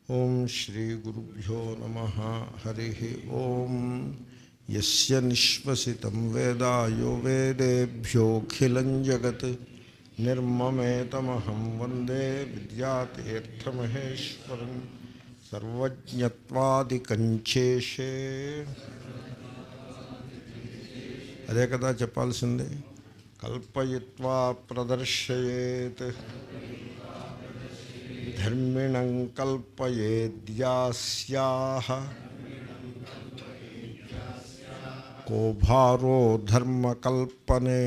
ఓం శ్రీ గురుభ్యో నమ హరి ఓం యస్య నిశ్వసితం వేద యో వేదేభ్యోఖిలం జగత్ నిర్మమేతమహం వందే విద్యాతీర్థమహేశ్వరం సర్వజ్ఞత్వాదికంచేషే అదే కదా చెప్పాల్సింది కల్పయిత్వా ప్రదర్శయేత్ ధర్మిణం కల్పయేద్యాస్యాహ కో భారో ధర్మకల్పనే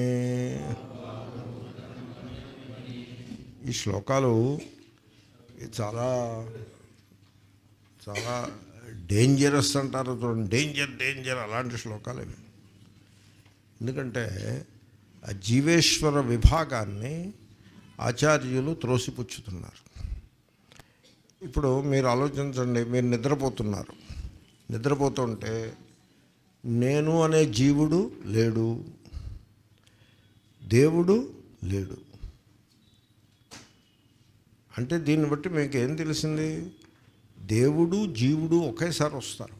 ఈ శ్లోకాలు ఇది చాలా చాలా డేంజరస్ అంటారు చూడండి డేంజర్ డేంజర్ అలాంటి శ్లోకాలు ఇవి ఎందుకంటే ఆ జీవేశ్వర విభాగాన్ని ఆచార్యులు త్రోసిపుచ్చుతున్నారు ఇప్పుడు మీరు ఆలోచించండి మీరు నిద్రపోతున్నారు నిద్రపోతుంటే నేను అనే జీవుడు లేడు దేవుడు లేడు అంటే దీన్ని బట్టి మీకు ఏం తెలిసింది దేవుడు జీవుడు ఒకేసారి వస్తారు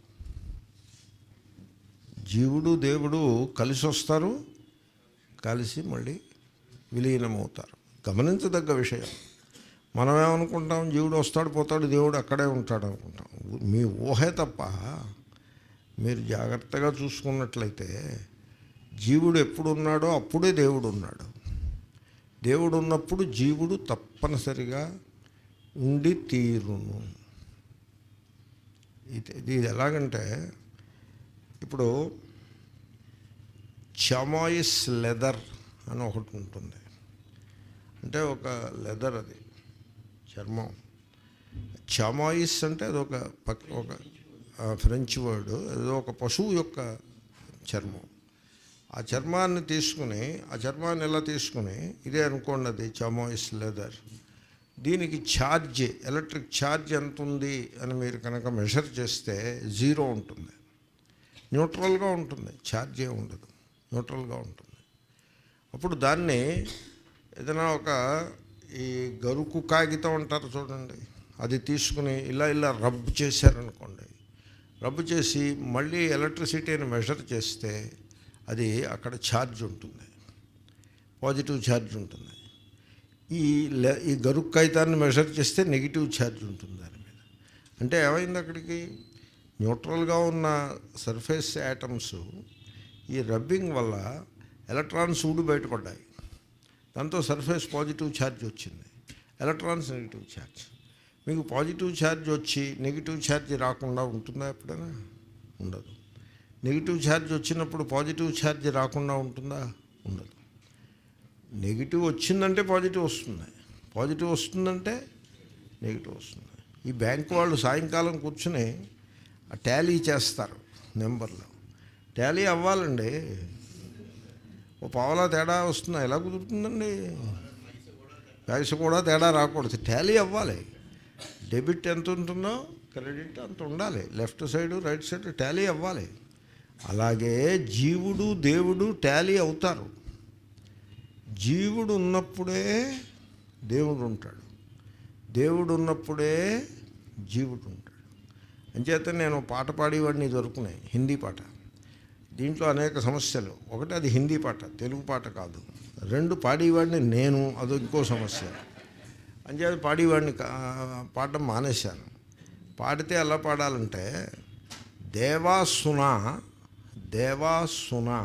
జీవుడు దేవుడు కలిసి వస్తారు కలిసి మళ్ళీ విలీనమవుతారు గమనించదగ్గ విషయం మనం ఏమనుకుంటాం జీవుడు వస్తాడు పోతాడు దేవుడు అక్కడే ఉంటాడు అనుకుంటాం మీ ఊహే తప్ప మీరు జాగ్రత్తగా చూసుకున్నట్లయితే జీవుడు ఎప్పుడు ఉన్నాడో అప్పుడే దేవుడు ఉన్నాడు దేవుడు ఉన్నప్పుడు జీవుడు తప్పనిసరిగా ఉండి తీరును ఇది ఇది ఎలాగంటే ఇప్పుడు చమాయిస్ లెదర్ అని ఒకటి ఉంటుంది అంటే ఒక లెదర్ అది చర్మం చమాయిస్ అంటే అదొక పక్ ఒక ఆ, ఫ్రెంచ్ వర్డ్ ఏదో ఒక పశువు యొక్క చర్మం ఆ చర్మాన్ని తీసుకుని ఆ చర్మాన్ని ఎలా తీసుకుని ఇదే అనుకోండి అది చమాయిస్ లెదర్ దీనికి ఛార్జ్ ఎలక్ట్రిక్ ఛార్జ్ ఎంత ఉంది అని మీరు కనుక మెషర్ చేస్తే జీరో ఉంటుంది న్యూట్రల్గా ఉంటుంది ఛార్జ్ ఏ ఉండదు న్యూట్రల్గా ఉంటుంది అప్పుడు దాన్ని ఏదైనా ఒక ఈ గరుకు కాగితం అంటారు చూడండి అది తీసుకుని ఇలా ఇలా రబ్ చేశారనుకోండి రబ్ చేసి మళ్ళీ ఎలక్ట్రిసిటీని మెషర్ చేస్తే అది అక్కడ ఛార్జ్ ఉంటుంది పాజిటివ్ ఛార్జ్ ఉంటుంది ఈ లె ఈ గరుకు కాగితాన్ని మెషర్ చేస్తే నెగిటివ్ ఛార్జ్ ఉంటుంది దాని మీద అంటే ఏమైంది అక్కడికి న్యూట్రల్గా ఉన్న సర్ఫేస్ యాటమ్స్ ఈ రబ్బింగ్ వల్ల ఎలక్ట్రాన్స్ ఊడి బయటపడ్డాయి దాంతో సర్ఫేస్ పాజిటివ్ ఛార్జ్ వచ్చింది ఎలక్ట్రాన్స్ నెగిటివ్ ఛార్జ్ మీకు పాజిటివ్ ఛార్జ్ వచ్చి నెగిటివ్ ఛార్జ్ రాకుండా ఉంటుందా ఎప్పుడైనా ఉండదు నెగిటివ్ ఛార్జ్ వచ్చినప్పుడు పాజిటివ్ ఛార్జ్ రాకుండా ఉంటుందా ఉండదు నెగిటివ్ వచ్చిందంటే పాజిటివ్ వస్తుంది పాజిటివ్ వస్తుందంటే నెగిటివ్ వస్తుంది ఈ బ్యాంక్ వాళ్ళు సాయంకాలం కూర్చుని ఆ టాలీ చేస్తారు నెంబర్లు టాలీ అవ్వాలండి ఓ పావలా తేడా వస్తుందా ఎలా కుదురుతుందండి పైస కూడా తేడా రాకూడదు టాలీ అవ్వాలి డెబిట్ ఎంత ఉంటుందో క్రెడిట్ అంత ఉండాలి left side right side tally అవ్వాలి అలాగే జీవుడు దేవుడు టాలీ అవుతారు జీవుడు ఉన్నప్పుడే దేవుడు ఉంటాడు దేవుడు ఉన్నప్పుడే జీవుడు ఉంటాడు అంచేత నేను పాట పాడేవాడిని దొరుకున్నాయి హిందీ పాట దీంట్లో అనేక సమస్యలు ఒకటి అది హిందీ పాట తెలుగు పాట కాదు రెండు పాడేవాడిని నేను అది ఇంకో సమస్య అంచేత పాడేవాడిని కా- పాడడం మానేశాను పాడితే ఎలా పాడాలంటే దేవాసున దేవాసున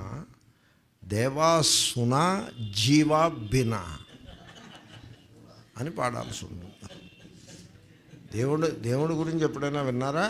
దేవాసున జీవాబిన అని పాడాల్సి ఉంటుంది దేవుడు దేవుడి గురించి ఎప్పుడైనా విన్నారా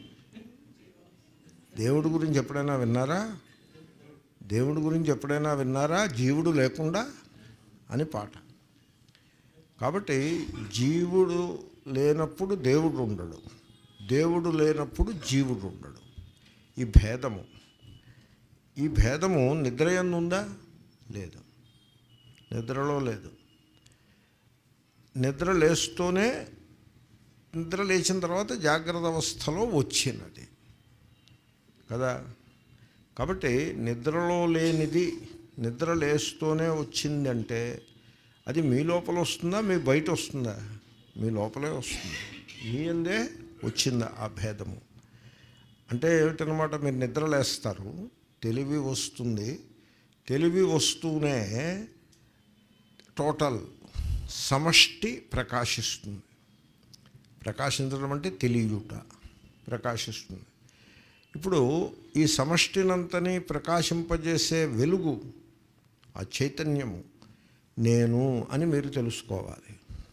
దేవుడి గురించి ఎప్పుడైనా విన్నారా దేవుడి గురించి ఎప్పుడైనా విన్నారా జీవుడు లేకుండా అని పాట కాబట్టి జీవుడు లేనప్పుడు దేవుడు ఉండడు దేవుడు లేనప్పుడు జీవుడు ఉండడు ఈ భేదము ఈ భేదము నిద్ర ఉందా లేదు నిద్రలో లేదు నిద్ర లేస్తూనే నిద్ర లేచిన తర్వాత జాగ్రత్త అవస్థలో వచ్చినది కదా కాబట్టి నిద్రలో లేనిది నిద్ర లేస్తూనే వచ్చిందంటే అది మీ లోపల వస్తుందా మీ బయట వస్తుందా మీ లోపలే వస్తుంది మీ అందే వచ్చింది ఆ భేదము అంటే ఏమిటనమాట మీరు నిద్రలేస్తారు తెలివి వస్తుంది తెలివి వస్తూనే టోటల్ సమష్టి ప్రకాశిస్తుంది ప్రకాశించడం అంటే తెలియుట ప్రకాశిస్తుంది ఇప్పుడు ఈ సమష్టినంతని ప్రకాశింపజేసే వెలుగు ఆ చైతన్యము నేను అని మీరు తెలుసుకోవాలి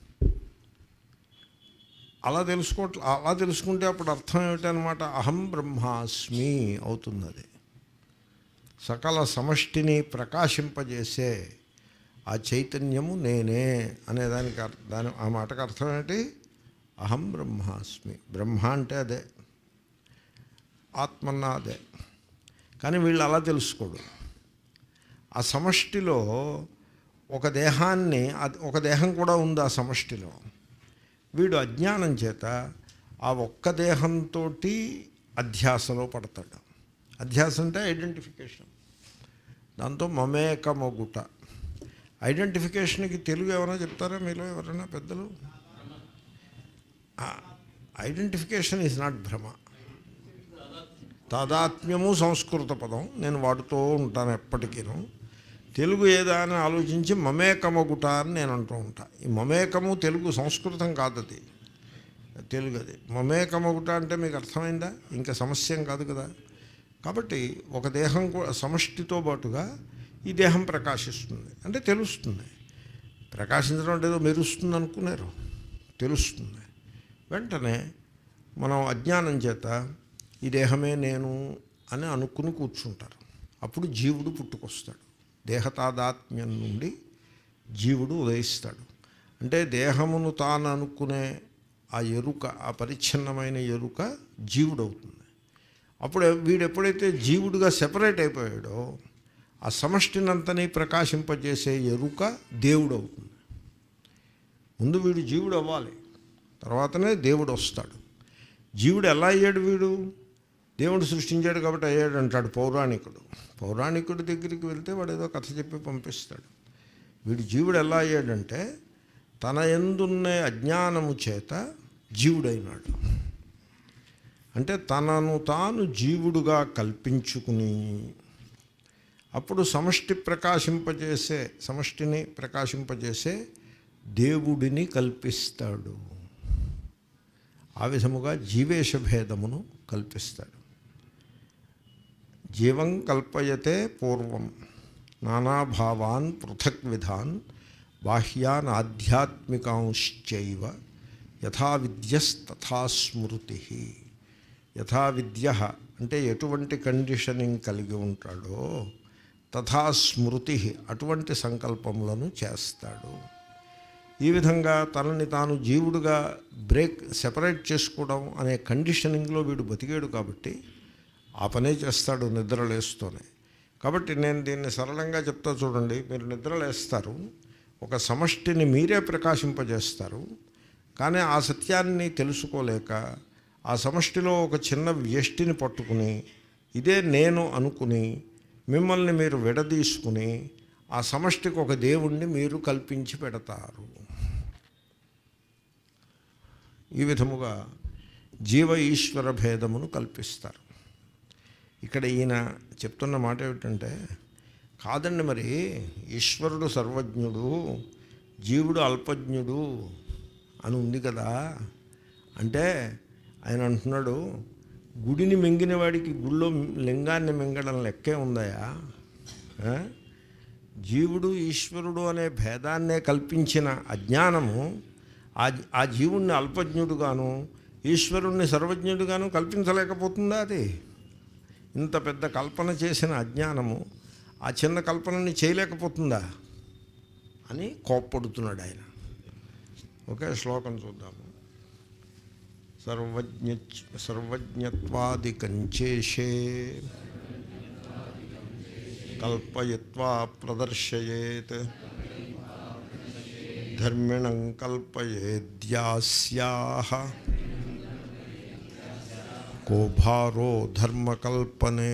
అలా తెలుసుకోవట్ల అలా తెలుసుకుంటే అప్పుడు అర్థం ఏమిటనమాట అహం బ్రహ్మాస్మి అవుతుంది అది సకల సమష్టిని ప్రకాశింపజేసే ఆ చైతన్యము నేనే అనే దానికి అర్థ- దాని ఆ మాటకు అర్థం ఏంటి అహం బ్రహ్మాస్మి బ్రహ్మ అంటే అదే ఆత్మన్నా అదే కానీ వీళ్ళు అలా తెలుసుకోడు ఆ సమష్టిలో ఒక దేహాన్ని అది- ఒక దేహం కూడా ఉంది ఆ సమష్టిలో వీడు అజ్ఞానం చేత ఆ ఒక్క దేహంతో అధ్యాసలో పడతాడు అధ్యాస అంటే ఐడెంటిఫికేషన్ దాంతో మమేకమొగుట ఐడెంటిఫికేషన్కి తెలుగు ఎవరైనా చెప్తారా మీలో ఎవరైనా పెద్దలు ఐడెంటిఫికేషన్ ఈజ్ నాట్ భ్రమ తాదాత్మ్యము సంస్కృత పదం నేను వాడుతూ ఉంటాను ఎప్పటికీను తెలుగు ఏదా అని ఆలోచించి మమేకమగుట అని నేను అంటూ ఉంటా ఈ మమేకము తెలుగు సంస్కృతం కాదది తెలుగు అది మమేకమగుట అంటే మీకు అర్థమైందా ఇంకా సమస్య ఏం కాదు కదా కాబట్టి ఒక దేహం కూడా సమష్టితో పాటుగా ఈ దేహం ప్రకాశిస్తుంది అంటే తెలుస్తుంది ప్రకాశించడం అంటే ఏదో మెరుస్తుంది అనుకున్నారు తెలుస్తుంది వెంటనే మనం అజ్ఞానం చేత ఈ దేహమే నేను అని అనుకుని కూర్చుంటారు అప్పుడు జీవుడు పుట్టుకొస్తాడు దేహతాదాత్మ్యం నుండి జీవుడు ఉదయిస్తాడు అంటే దేహమును తాను అనుకునే ఆ ఎరుక ఆ పరిచ్ఛిన్నమైన ఎరుక జీవుడు అవుతుంది అప్పుడు వీడు ఎప్పుడైతే జీవుడుగా సెపరేట్ అయిపోయాడో ఆ సమష్టినంతని ప్రకాశింపజేసే ఎరుక దేవుడు అవుతుంది ముందు వీడు జీవుడు అవ్వాలి తర్వాతనే దేవుడు వస్తాడు జీవుడు ఎలా అయ్యాడు వీడు దేవుడు సృష్టించాడు కాబట్టి అయ్యాడు అంటాడు పౌరాణికుడు పౌరాణికుడి దగ్గరికి వెళ్తే వాడు ఏదో కథ చెప్పి పంపిస్తాడు వీడు జీవుడు ఎలా అయ్యాడంటే తన ఎందున్నే అజ్ఞానము చేత జీవుడైనాడు అంటే తనను తాను జీవుడుగా కల్పించుకుని అప్పుడు సమష్టి ప్రకాశింపజేసే సమష్టిని ప్రకాశింపజేసే దేవుడిని కల్పిస్తాడు ఆ విధముగా జీవేశ భేదమును కల్పిస్తాడు జీవం కల్పయతే పూర్వం నానాభావాన్ పృథక్ విధాన్ బాహ్యాన్ ఆధ్యాత్మికాంశ్చైవ యథా విద్యస్తథా స్మృతి యథా విద్య అంటే ఎటువంటి కండిషనింగ్ కలిగి ఉంటాడో తథా స్మృతి అటువంటి సంకల్పములను చేస్తాడు ఈ విధంగా తనని తాను జీవుడుగా బ్రేక్ సెపరేట్ చేసుకోవడం అనే కండిషనింగ్లో వీడు బతికాడు కాబట్టి ఆ పనే చేస్తాడు నిద్రలేస్తూనే కాబట్టి నేను దీన్ని సరళంగా చెప్తా చూడండి మీరు నిద్రలేస్తారు ఒక సమష్టిని మీరే ప్రకాశింపజేస్తారు కానీ ఆ సత్యాన్ని తెలుసుకోలేక ఆ సమష్టిలో ఒక చిన్న వ్యష్టిని పట్టుకుని ఇదే నేను అనుకుని మిమ్మల్ని మీరు విడదీసుకుని ఆ సమష్టికి ఒక దేవుణ్ణి మీరు కల్పించి పెడతారు ఈ విధముగా జీవ ఈశ్వర భేదమును కల్పిస్తారు ఇక్కడ ఈయన చెప్తున్న మాట ఏమిటంటే కాదండి మరి ఈశ్వరుడు సర్వజ్ఞుడు జీవుడు అల్పజ్ఞుడు అని ఉంది కదా అంటే ఆయన అంటున్నాడు గుడిని మింగిన వాడికి గుళ్ళో లింగాన్ని మింగడం లెక్కే ఉందయా ఆ? జీవుడు ఈశ్వరుడు అనే భేదాన్నే కల్పించిన అజ్ఞానము ఆ ఆ జీవుణ్ణి అల్పజ్ఞుడుగాను ఈశ్వరుణ్ణి సర్వజ్ఞుడుగాను కల్పించలేకపోతుందా అది ఇంత పెద్ద కల్పన చేసిన అజ్ఞానము ఆ చిన్న కల్పనని చేయలేకపోతుందా అని కోప్పడుతున్నాడు ఆయన ఒకే శ్లోకం చూద్దాము సర్వజ్ఞ సర్వజ్ఞత్వాదికంచేషే కల్పయత్వా ప్రదర్శయేత్ ధర్మిణం కల్పయేద్యాస్యాహ కో భారో ధర్మకల్పనే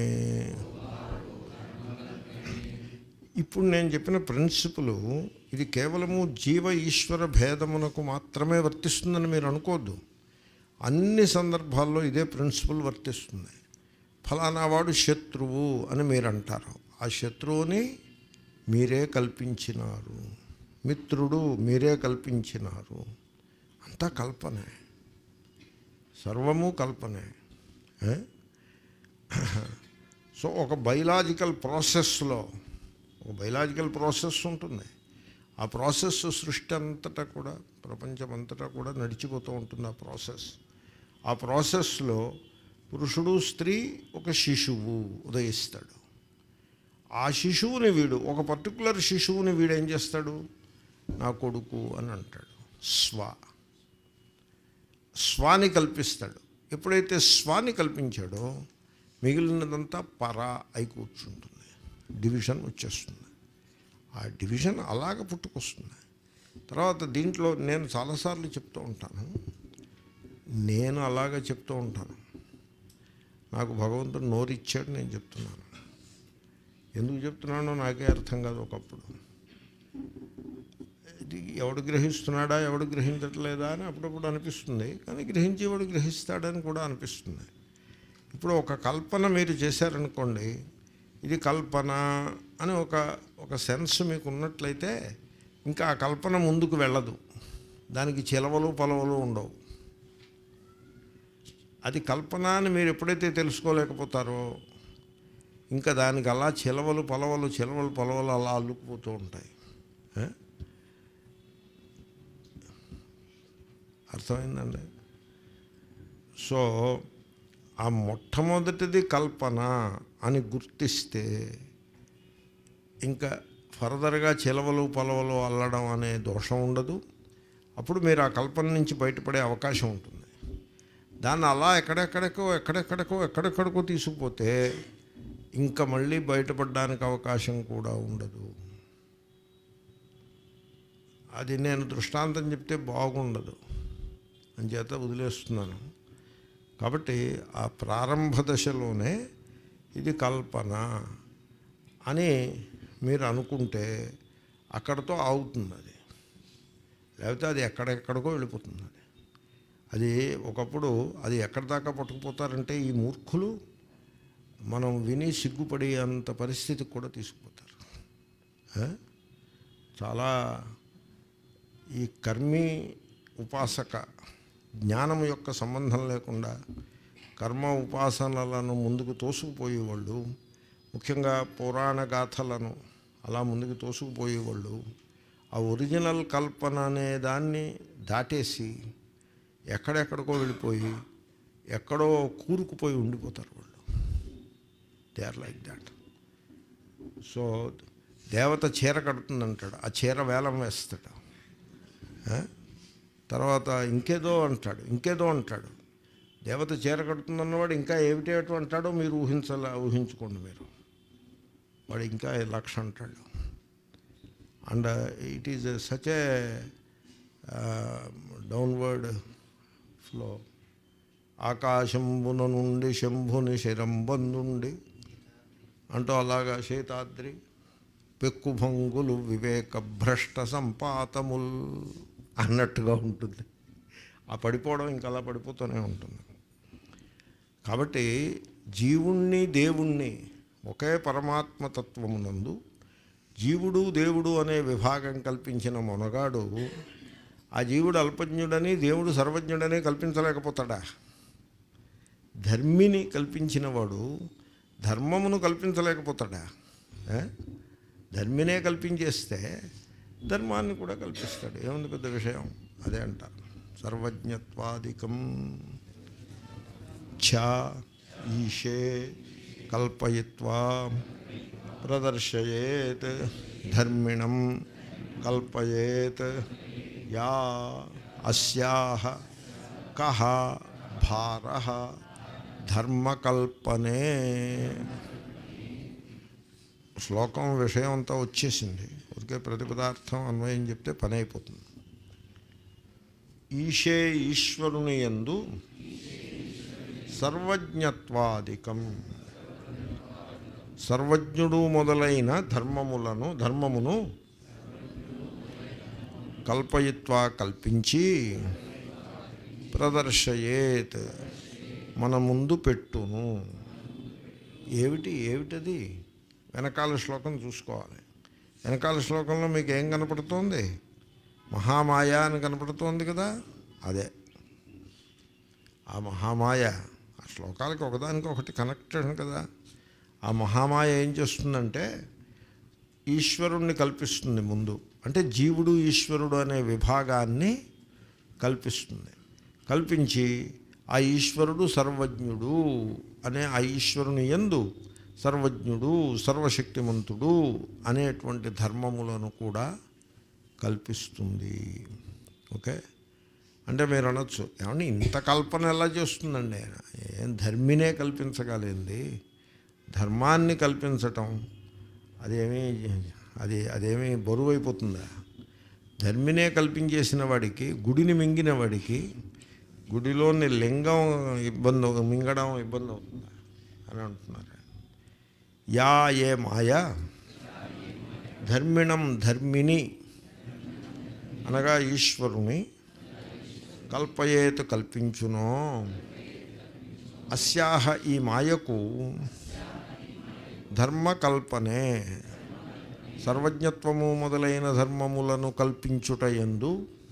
ఇప్పుడు నేను చెప్పిన ప్రిన్సిపల్ ఇది కేవలము జీవ ఈశ్వర భేదమునకు మాత్రమే వర్తిస్తుందని మీరు అనుకోవద్దు అన్ని సందర్భాల్లో ఇదే ప్రిన్సిపల్ వర్తిస్తుంది ఫలానా వాడు శత్రువు అని మీరు అంటారు ఆ శత్రువుని మీరే కల్పించినారు మిత్రుడు మీరే కల్పించినారు అంతా కల్పనే సర్వము కల్పనే ఏ? సో ఒక బయలాజికల్ ప్రాసెస్లో ఒక బయలాజికల్ ప్రాసెస్ ఉంటుంది ఆ ప్రాసెస్ సృష్టి అంతటా కూడా ప్రపంచం అంతటా కూడా నడిచిపోతూ ఉంటుంది ఆ ప్రాసెస్ ఆ ప్రాసెస్లో పురుషుడు స్త్రీ ఒక శిశువు ఉదయిస్తాడు ఆ శిశువుని వీడు ఒక పర్టికులర్ శిశువుని వీడు ఏం చేస్తాడు నా కొడుకు అని అంటాడు స్వ స్వాని కల్పిస్తాడు ఎప్పుడైతే స్వాని కల్పించాడో మిగిలినదంతా పర అయి కూర్చుంటుంది డివిజన్ వచ్చేస్తుంది ఆ డివిజన్ అలాగ పుట్టుకొస్తుంది తర్వాత దీంట్లో నేను చాలాసార్లు చెప్తూ ఉంటాను నేను అలాగ చెప్తూ ఉంటాను నాకు భగవంతుడు నోరిచ్చాడు నేను చెప్తున్నాను ఎందుకు చెప్తున్నానో నాకే అర్థం కాదు ఒకప్పుడు ఇది ఎవడు గ్రహిస్తున్నాడా ఎవడు గ్రహించట్లేదా అని అప్పుడప్పుడు అనిపిస్తుంది కానీ గ్రహించేవాడు గ్రహిస్తాడని కూడా అనిపిస్తుంది ఇప్పుడు ఒక కల్పన మీరు చేశారనుకోండి ఇది కల్పన అని ఒక ఒక సెన్స్ మీకు ఉన్నట్లయితే ఇంకా ఆ కల్పన ముందుకు వెళ్ళదు దానికి చిలవలు పలవలు ఉండవు అది కల్పన అని మీరు ఎప్పుడైతే తెలుసుకోలేకపోతారో ఇంకా దానికి అలా చిలవలు పలవలు చిలవలు పలవలు అలా అల్లుకుపోతూ ఉంటాయి ఏ? అర్థమైందండి సో ఆ మొట్టమొదటిది కల్పన అని గుర్తిస్తే ఇంకా ఫర్దర్గా చిలవలు పొలవలు అల్లడం అనే దోషం ఉండదు అప్పుడు మీరు ఆ కల్పన నుంచి బయటపడే అవకాశం ఉంటుంది దాన్ని అలా ఎక్కడెక్కడికో ఎక్కడెక్కడికో ఎక్కడెక్కడికో తీసుకుపోతే ఇంకా మళ్ళీ బయటపడడానికి అవకాశం కూడా ఉండదు అది నేను దృష్టాంతం చెప్తే బాగుండదు అంచేత వదిలేస్తున్నాను కాబట్టి ఆ ప్రారంభ దశలోనే ఇది కల్పన అని మీరు అనుకుంటే అక్కడతో ఆగుతుంది అది లేకపోతే అది ఎక్కడెక్కడికో వెళ్ళిపోతుంది అది అది ఒకప్పుడు అది ఎక్కడి దాకా పట్టుకుపోతారంటే ఈ మూర్ఖులు మనం విని సిగ్గుపడే అంత పరిస్థితికి కూడా తీసుకుపోతారు ఏ? చాలా ఈ కర్మి ఉపాసక జ్ఞానం యొక్క సంబంధం లేకుండా కర్మ ఉపాసనలను ముందుకు తోసుకుపోయేవాళ్ళు ముఖ్యంగా పురాణ గాథలను అలా ముందుకు తోసుకుపోయేవాళ్ళు ఆ ఒరిజినల్ కల్పన అనే దాన్ని దాటేసి ఎక్కడెక్కడికో వెళ్ళిపోయి ఎక్కడో కూరుకుపోయి ఉండిపోతారు వాళ్ళు they are like that so దేవత చీర కడుతుందంటాడు ఆ చీర వేలం వేస్తాడు ఆ? తర్వాత ఇంకేదో అంటాడు ఇంకేదో అంటాడు దేవత చీర కడుతుందన్నవాడు ఇంకా ఏమిటేటో అంటాడో మీరు ఊహించాల ఊహించుకోండి మీరు వాడు ఇంకా లక్ష అంటాడు and it is such a downward flow ఆకాశంబున నుండి శంభుని శిరంబందుండి అంటూ అలాగా శీతాద్రి పెక్కుభంగులు వివేక భ్రష్ట సంపాతముల్ అన్నట్టుగా ఉంటుంది ఆ పడిపోవడం ఇంకా అలా పడిపోతూనే ఉంటుంది కాబట్టి జీవుణ్ణి దేవుణ్ణి ఒకే పరమాత్మ తత్వమునందు జీవుడు దేవుడు అనే విభాగం కల్పించిన మొనగాడు ఆ జీవుడు అల్పజ్ఞుడని దేవుడు సర్వజ్ఞుడని కల్పించలేకపోతాడా ధర్మిని కల్పించినవాడు ధర్మమును కల్పించలేకపోతాడా ఏ? ధర్మినే కల్పించేస్తే ధర్మాన్ని కూడా కల్పిస్తాడు ఏముంది పెద్ద విషయం అదే అంటారు సర్వజ్ఞత్వాదికం ఛ ఈశే కల్పయిత్వా ప్రదర్శయేత్ ధర్మిణం కల్పయేత్ యా అస్యాహ కహ భార ధర్మకల్పనే శ్లోకం విషయం అంతా వచ్చేసింది ఊరికే ప్రతిపదార్థం అన్వయం చెప్తే పని అయిపోతుంది ఈశే ఈశ్వరుని యందు సర్వజ్ఞత్వాదికం సర్వజ్ఞుడు మొదలైన ధర్మములను ధర్మమును కల్పయిత్వా కల్పించి ప్రదర్శయేత్ మన ముందు పెట్టును ఏమిటి ఏమిటది వెనకాల శ్లోకం చూసుకోవాలి వెనకాల శ్లోకంలో మీకు ఏం కనపడుతోంది మహామాయ అని కనపడుతోంది కదా అదే ఆ మహామాయ ఆ శ్లోకాలకి ఒకదానికి ఒకటి కనెక్టెడ్ కదా ఆ మహామాయ ఏం చేస్తుందంటే ఈశ్వరుణ్ణి కల్పిస్తుంది ముందు అంటే జీవుడు ఈశ్వరుడు అనే విభాగాన్ని కల్పిస్తుంది కల్పించి ఆ ఈశ్వరుడు సర్వజ్ఞుడు అనే ఆ ఈశ్వరుని ఎందు సర్వజ్ఞుడు సర్వశక్తిమంతుడు అనేటువంటి ధర్మములను కూడా కల్పిస్తుంది ఓకే అంటే మీరు అనొచ్చు ఏమండి ఇంత కల్పన ఎలా చేస్తుందండి ఆయన ఏం ధర్మినే కల్పించగలిగింది ధర్మాన్ని కల్పించటం అదేమీ అది అదేమీ బరువు అయిపోతుందా ధర్మినే కల్పించేసిన వాడికి గుడిని మింగిన వాడికి గుడిలోని లింగం ఇబ్బంది అవు- మింగడం ఇబ్బంది అవుతుందా అని అంటున్నారు యా ఏ మాయ ధర్మిణం ధర్మిణి అనగా ఈశ్వరుని కల్పయేతు కల్పించునో అస్యాహ ఈ మాయకు ధర్మకల్పనే సర్వజ్ఞత్వము మొదలైన ధర్మములను కల్పించుట ఎందు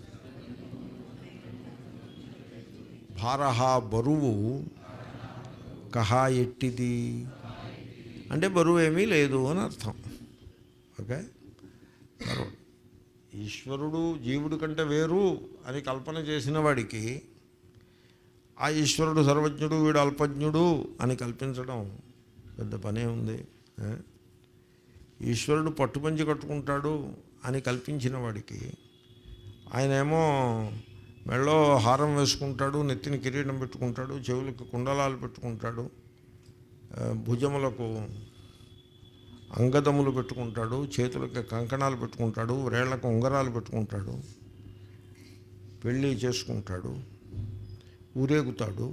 భారహ బరువు కహా ఎట్టిది అంటే బరువు ఏమీ లేదు అని అర్థం ఓకే బరువు ఈశ్వరుడు జీవుడి కంటే వేరు అని కల్పన చేసిన వాడికి ఆ ఈశ్వరుడు సర్వజ్ఞుడు వీడు అల్పజ్ఞుడు అని కల్పించడం పెద్ద పనే ఉంది ఏ? ఈశ్వరుడు పట్టుపంచి కట్టుకుంటాడు అని కల్పించిన వాడికి ఆయనేమో మెళ్ళో హారం వేసుకుంటాడు నెత్తిని కిరీటం పెట్టుకుంటాడు చెవులకు కుండలాలు పెట్టుకుంటాడు ఆ, భుజములకు అంగదములు పెట్టుకుంటాడు చేతులకి కంకణాలు పెట్టుకుంటాడు వేళ్లకు ఉంగరాలు పెట్టుకుంటాడు పెళ్ళి చేసుకుంటాడు ఊరేగుతాడు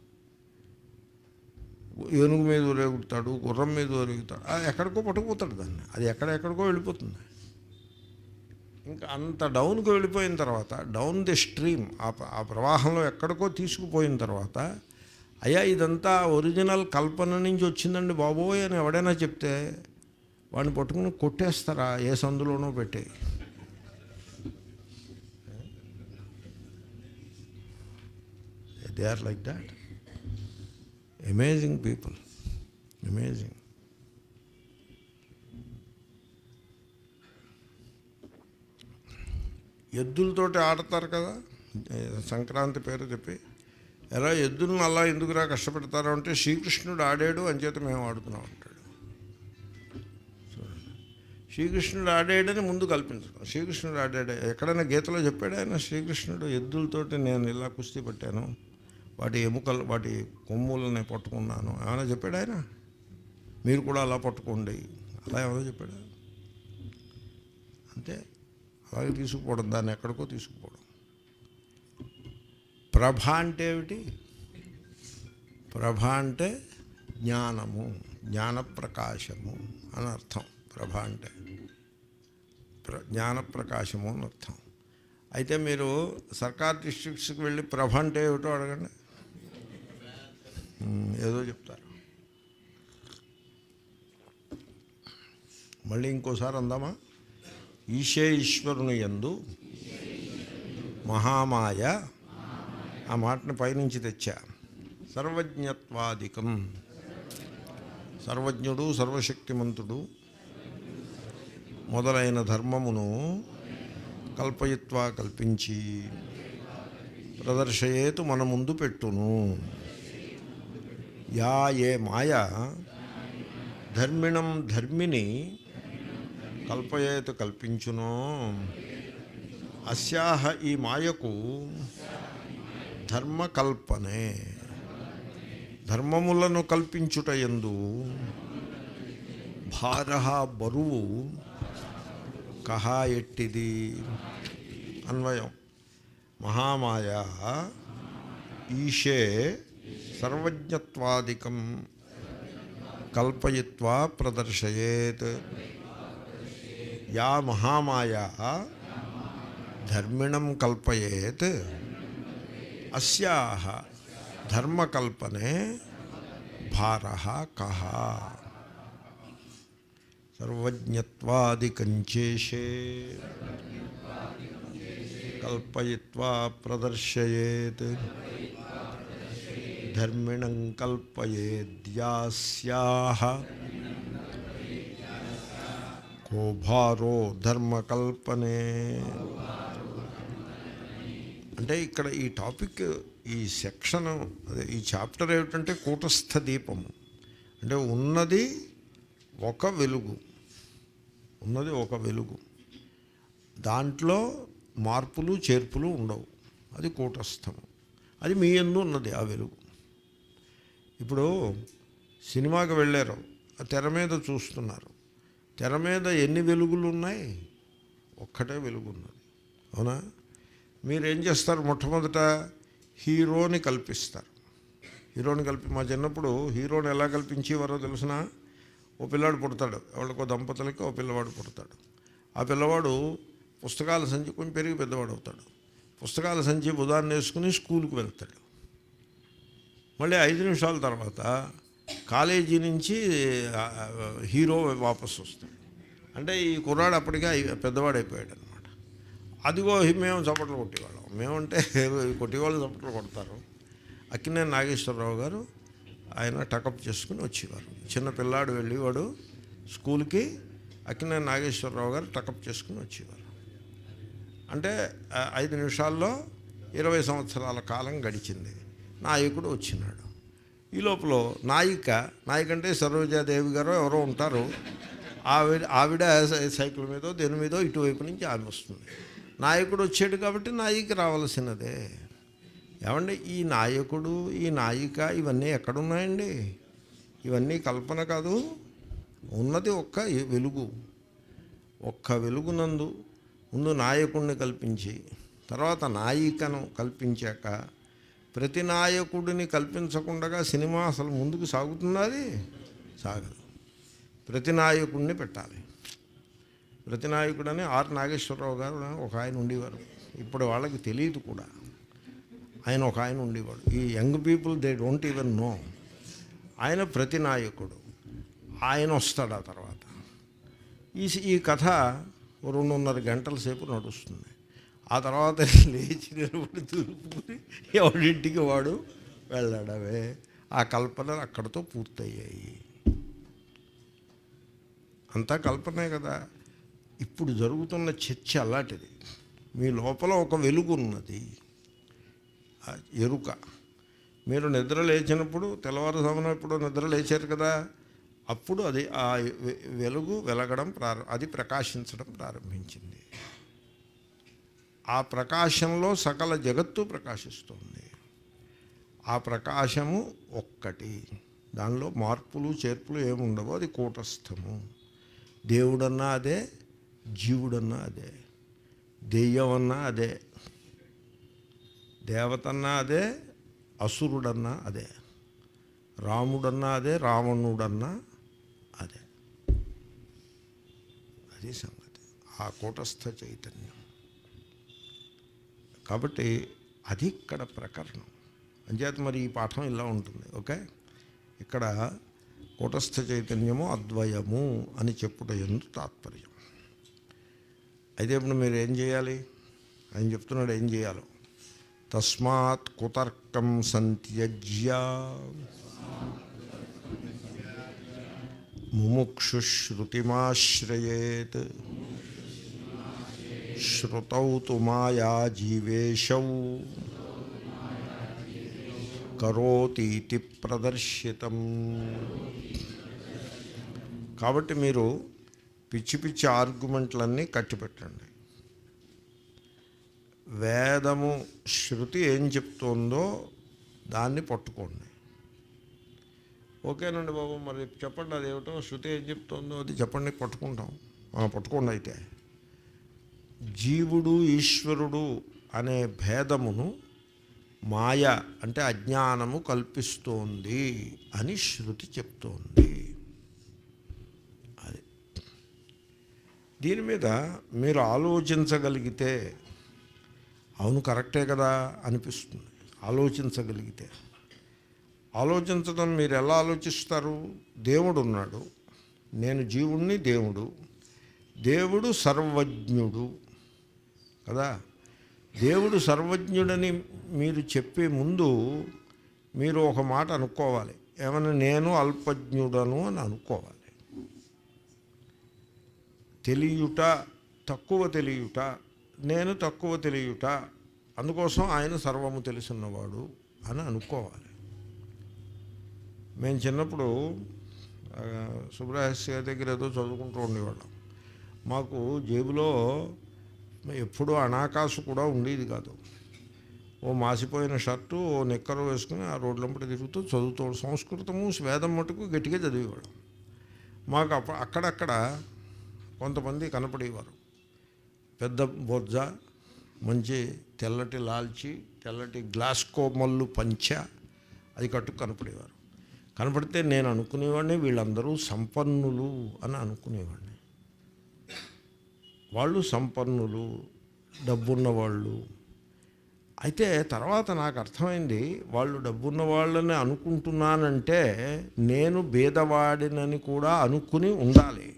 ఏనుగు మీద ఊరేగుతాడు గుర్రం మీద ఊరేగుతాడు అది ఎక్కడికో పట్టుకుపోతాడు దాన్ని అది ఎక్కడెక్కడికో వెళ్ళిపోతుంది ఇంకా అంత డౌన్కి వెళ్ళిపోయిన తర్వాత డౌన్ ది స్ట్రీమ్ ఆ ప్ర- ఆ ప్రవాహంలో ఎక్కడికో తీసుకుపోయిన తర్వాత అయ్యా ఇదంతా ఒరిజినల్ కల్పన నుంచి వచ్చిందండి బాబోయ్ అని ఎవడైనా చెప్తే వాడిని పట్టుకుని కొట్టేస్తారా ఏ సందులోనో పెట్టి they are like that amazing people amazing ఎద్దులతోటి ఆడతారు కదా ఏ, సంక్రాంతి పేరు చెప్పి ఎలా ఎద్దులను అలా ఎందుకురా కష్టపెడతారు అంటే శ్రీకృష్ణుడు ఆడాడు అంచేత మేము ఆడుతున్నాం అంటాడు చూడండి. శ్రీకృష్ణుడు ఆడాడని ముందు కల్పించడం శ్రీకృష్ణుడు ఆడాడు ఎక్కడైనా గీతలో చెప్పాడు ఆయన శ్రీకృష్ణుడు ఎద్దులతోటి నేను ఇలా కుస్తీ పట్టాను వాటి ఎముకలు వాటి కొమ్ములని పట్టుకున్నాను ఏమైనా చెప్పాడు ఆయన మీరు కూడా అలా పట్టుకోండి అలా ఏమైనా చెప్పాడు అంతే అలాగే తీసుకుపోవడం దాన్ని ఎక్కడికో తీసుకుపోవడం ప్రభ అంటే ఏమిటి ప్రభ అంటే జ్ఞానము జ్ఞానప్రకాశము అని అర్థం ప్రభ అంటే ప్ర జ్ఞానప్రకాశము అని అర్థం అయితే మీరు సర్కార్ డిస్ట్రిక్ట్స్కి వెళ్ళి ప్రభ అంటే ఏమిటో అడగండి ఉమ్, ఏదో చెప్తారు మళ్ళీ ఇంకోసారి అందామా ఈశే ఈశ్వరుని యందు మహామాయ ఆ మాటను పైనుంచి తెచ్చా సర్వజ్ఞత్వాదికం సర్వజ్ఞుడు సర్వశక్తిమంతుడు మొదలైన ధర్మమును కల్పయిత్వా కల్పించి ప్రదర్శయేతు మన ముందు పెట్టును యా ఏ మాయ ధర్మిణం ధర్మిని కల్పయేతు కల్పించునో అస్యాహ ఈ మాయకు ధర్మకల్పనే ధర్మములను కల్పించుట ఎందు భార బరువు కహా ఎట్టిది అన్వయం మహామాయ ఈశే సర్వజ్ఞత్వాదికం కల్పయిత్వా ప్రదర్శయేత్ యా మహామాయా ధర్మిణం కల్పయేత్ అస్యాహ ధర్మకల్పనే భార కహ సర్వజ్ఞత్వాదికంచేషే కల్పయిత్వా ప్రదర్శయేత్ ధర్మిణం కల్పయేద్యాస్యాహ కో భారో ధర్మకల్పనే అంటే ఇక్కడ ఈ టాపిక్ ఈ సెక్షన్ అదే ఈ చాప్టర్ ఏమిటంటే కూటస్థ దీపము అంటే ఉన్నది ఒక వెలుగు ఉన్నది ఒక వెలుగు దాంట్లో మార్పులు చేర్పులు ఉండవు అది కూటస్థము అది మీ ఎందు ఉన్నది ఆ వెలుగు ఇప్పుడు సినిమాకి వెళ్ళారు ఆ తెర మీద చూస్తున్నారు తెర మీద ఎన్ని వెలుగులు ఉన్నాయి ఒక్కటే వెలుగు ఉన్నది అవునా మీరేం చేస్తారు మొట్టమొదట హీరోని కల్పిస్తారు హీరోని కల్పి మా చిన్నప్పుడు హీరోని ఎలా కల్పించేవారో తెలిసిన ఓ పిల్లాడు పుడతాడు ఎవరికో దంపతులకి ఓ పిల్లవాడు పుడతాడు ఆ పిల్లవాడు పుస్తకాల సంచి కొంచెం పెరిగి పెద్దవాడు అవుతాడు పుస్తకాల సంచి బుధాన్ని వేసుకుని స్కూల్కి వెళ్తాడు మళ్ళీ ఐదు నిమిషాల తర్వాత కాలేజీ నుంచి ఆ, హీరో వాపస్ వస్తాడు అంటే ఈ కుర్రాడు అప్పటికే అయి- పెద్దవాడు అయిపోయాడు అనమాట అదిగో మేము చప్పట్లు కొట్టేవాళ్ళం మేమంటే ఈ కొట్టేవాళ్ళు చప్పట్లు కొడతారు అక్కినే నాగేశ్వరరావు గారు ఆయన టకప్ చేసుకుని వచ్చేవారు చిన్న పిల్లాడు వెళ్ళేవాడు స్కూల్కి అక్కినే నాగేశ్వరరావు గారు టకప్ చేసుకుని వచ్చేవారు అంటే ఆ, ఐదు నిమిషాల్లో ఇరవై సంవత్సరాల కాలం గడిచింది నాయకుడు వచ్చినాడు ఈ లోపల నాయిక నాయిక అంటే సరోజాదేవి గారు ఎవరో ఉంటారు ఆవిడ ఆవిడ సై- సైకిల్ మీదో దేని మీదో ఇటువైపు నుంచి ఆమె వస్తుంది నాయకుడు వచ్చాడు కాబట్టి నాయిక రావాల్సినదే ఏమండి ఈ నాయకుడు ఈ నాయిక ఇవన్నీ ఎక్కడున్నాయండి ఇవన్నీ కల్పన కాదు ఉన్నది ఒక్క వెలుగు ఒక్క వెలుగునందు ముందు నాయకుడిని కల్పించి తర్వాత నాయికను కల్పించాక ప్రతి నాయకుడిని కల్పించకుండా సినిమా అసలు ముందుకు సాగుతున్నది సాగదు ప్రతి నాయకుడిని పెట్టాలి ప్రతి నాయకుడని ఆర్ నాగేశ్వరరావు గారు ఒక ఆయన ఉండేవారు ఇప్పుడు వాళ్ళకి తెలియదు కూడా ఆయన ఒక ఆయన ఉండేవాడు ఈ young people they don't even know ఆయన ప్రతి నాయకుడు ఆయన వస్తాడు ఆ తర్వాత ఈ ఈ కథ ఓ రెండున్నర గంటల సేపు నడుస్తుంది ఆ తర్వాత లేచి నిలబడి తురుపుకుని ఎవరింటికి వాడు వెళ్ళడమే ఆ కల్పనలు అక్కడితో పూర్తయ్యాయి అంతా కల్పనే కదా ఇప్పుడు జరుగుతున్న చర్చ అలాంటిది మీ లోపల ఒక వెలుగు ఉన్నది ఆ ఎరుక మీరు నిద్ర లేచినప్పుడు తెల్లవారుజామున ఇప్పుడు నిద్ర లేచారు కదా అప్పుడు అది ఆ వె- వెలుగు వెలగడం ప్రారం అది ప్రకాశించడం ప్రారంభించింది ఆ ప్రకాశంలో సకల జగత్తు ప్రకాశిస్తుంది ఆ ప్రకాశము ఒక్కటి దానిలో మార్పులు చేర్పులు ఏముండవు అది కూటస్థము దేవుడన్నా అదే జీవుడన్నా అదే దెయ్యమన్నా అదే దేవతన్నా అదే అసురుడన్నా అదే రాముడన్నా అదే రావణుడన్నా అదే అది సంగతి ఆ కూటస్థ చైతన్యం కాబట్టి అది ఇక్కడ ప్రకరణం అంచేత మరి ఈ పాఠం ఇలా ఉంటుంది ఓకే ఇక్కడ కూటస్థ చైతన్యము అద్వయము అని చెప్పుట ఎందు తాత్పర్యం అయితే ఇప్పుడు మీరు ఏం చేయాలి ఆయన చెప్తున్నాడు ఏం చేయాలో తస్మాత్ కుతర్కం సంత్యజ్య ముముక్షుశ్రుతిమాశ్రయేత్ శ్రుతౌ తు మాయా జీవేశౌ కరోతీతి ప్రదర్శితం కాబట్టి మీరు పిచ్చి పిచ్చి ఆర్గ్యుమెంట్లన్నీ కట్టిపెట్టండి వేదము శృతి ఏం చెప్తుందో దాన్ని పట్టుకోండి ఓకేనండి బాబు మరి చెప్పండి అదేమిటో శృతి ఏం చెప్తుందో అది చెప్పండి పట్టుకుంటాం ఆ, పట్టుకోండి అయితే జీవుడు ఈశ్వరుడు అనే భేదమును మాయ అంటే అజ్ఞానము కల్పిస్తోంది అని శృతి చెప్తోంది అది దీని మీద మీరు ఆలోచించగలిగితే అవును కరెక్టే కదా అనిపిస్తుంది ఆలోచించగలిగితే ఆలోచించడం మీరు ఎలా ఆలోచిస్తారు దేవుడు ఉన్నాడు నేను జీవుణ్ణి దేవుడు దేవుడు సర్వజ్ఞుడు కదా దేవుడు సర్వజ్ఞుడని మీరు చెప్పే ముందు మీరు ఒక మాట అనుకోవాలి ఏమన్నా నేను అల్పజ్ఞుడను అని అనుకోవాలి తెలియుట తక్కువ తెలియుట నేను తక్కువ తెలియుట అందుకోసం ఆయన సర్వము తెలుసున్నవాడు అని అనుకోవాలి మేము చిన్నప్పుడు ఆ, సుబ్రహస్య గారి దగ్గర ఏదో చదువుకుంటూ ఉండేవాళ్ళం మాకు జేబులో ఎప్పుడూ అనాకాసు కూడా ఉండేది కాదు ఓ మాసిపోయిన షర్టు ఓ నిక్కరు వేసుకుని ఆ రోడ్లంపటి తిరుగుతూ చదువుతూ సంస్కృతము వేదం మటుకు గట్టిగా చదివేవాడు మాకు అప్ప అక్కడక్కడ కొంతమంది కనపడేవారు పెద్ద బొజ్జ మంచి తెల్లటి లాల్చి తెల్లటి గ్లాస్కో మల్లు పంచ అది కట్టు కనపడేవారు కనపడితే నేను అనుకునేవాడిని వీళ్ళందరూ సంపన్నులు అని అనుకునేవాడిని వాళ్ళు సంపన్నులు డబ్బున్న వాళ్ళు అయితే తర్వాత నాకు అర్థమైంది వాళ్ళు డబ్బున్న వాళ్ళని అనుకుంటున్నానంటే నేను బీదవాడినని కూడా అనుకుని ఉండాలి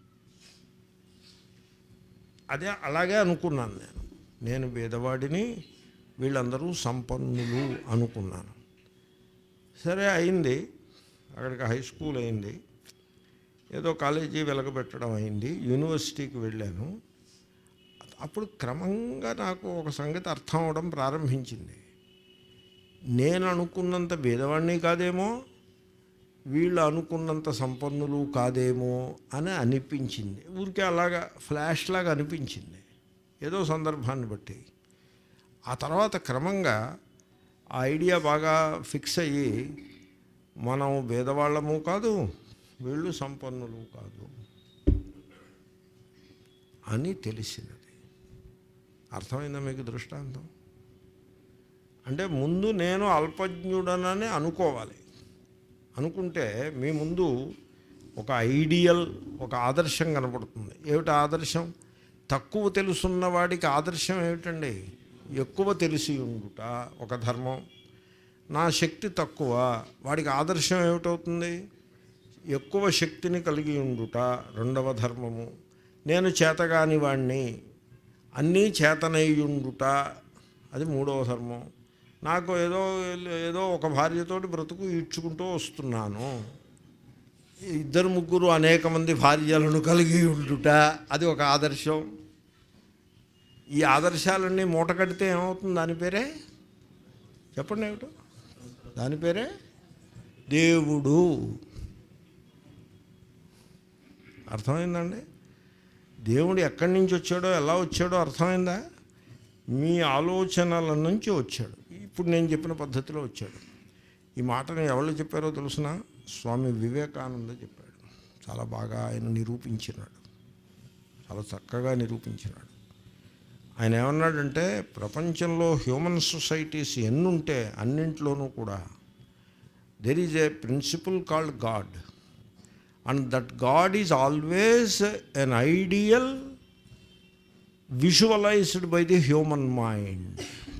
అదే అలాగే అనుకున్నాను నేను నేను బీదవాడిని వీళ్ళందరూ సంపన్నులు అనుకున్నాను సరే అయింది అక్కడికి హై స్కూల్ అయింది ఏదో కాలేజీ వెలగబెట్టడం అయింది యూనివర్సిటీకి వెళ్ళాను అప్పుడు క్రమంగా నాకు ఒక సంగతి అర్థం అవడం ప్రారంభించింది నేను అనుకున్నంత భేదవాడిని కాదేమో వీళ్ళు అనుకున్నంత సంపన్నులు కాదేమో అని అనిపించింది ఊరికే అలాగా ఫ్లాష్ లాగా అనిపించింది ఏదో సందర్భాన్ని బట్టి ఆ తర్వాత క్రమంగా ఆ ఐడియా బాగా ఫిక్స్ అయ్యి మనం భేదవాళ్ళము కాదు వీళ్ళు సంపన్నులు కాదు అని తెలిసినది అర్థమైందా మీకు దృష్టాంతం అంటే ముందు నేను అల్పజ్ఞుడనని అనుకోవాలి అనుకుంటే మీ ముందు ఒక ఐడియల్ ఒక ఆదర్శం కనపడుతుంది ఏమిటి ఆదర్శం తక్కువ తెలుసున్న వాడికి ఆదర్శం ఏమిటండి ఎక్కువ తెలిసి ఉండుట ఒక ధర్మం నా శక్తి తక్కువ వాడికి ఆదర్శం ఏమిటవుతుంది ఎక్కువ శక్తిని కలిగి ఉండుట రెండవ ధర్మము నేను చేతగాని వాణ్ణి అన్నీ చేతనయ్యుండుట అది మూడవ ధర్మం నాకు ఏదో ఏదో ఒక భార్యతోటి బ్రతుకు ఈడ్చుకుంటూ వస్తున్నాను ఇద్దరు ముగ్గురు అనేక మంది భార్యలను కలిగి ఉండుట అది ఒక ఆదర్శం ఈ ఆదర్శాలన్నీ మూట కడితే ఏమవుతుంది దాని పేరే చెప్పండి ఏమిటో దాని పేరే దేవుడు అర్థమైందండి దేవుడు ఎక్కడి నుంచి వచ్చాడో ఎలా వచ్చాడో అర్థమైందా మీ ఆలోచనల నుంచి వచ్చాడు ఇప్పుడు నేను చెప్పిన పద్ధతిలో వచ్చాడు ఈ మాటను ఎవరు చెప్పారో తెలుసిన స్వామి వివేకానంద చెప్పాడు చాలా బాగా ఆయన నిరూపించినాడు చాలా చక్కగా నిరూపించినాడు ఆయన ఏమన్నాడంటే ప్రపంచంలో హ్యూమన్ సొసైటీస్ ఎన్నుంటే అన్నింట్లోనూ కూడా there is a principle called God and that God is always an ideal visualized by the human mind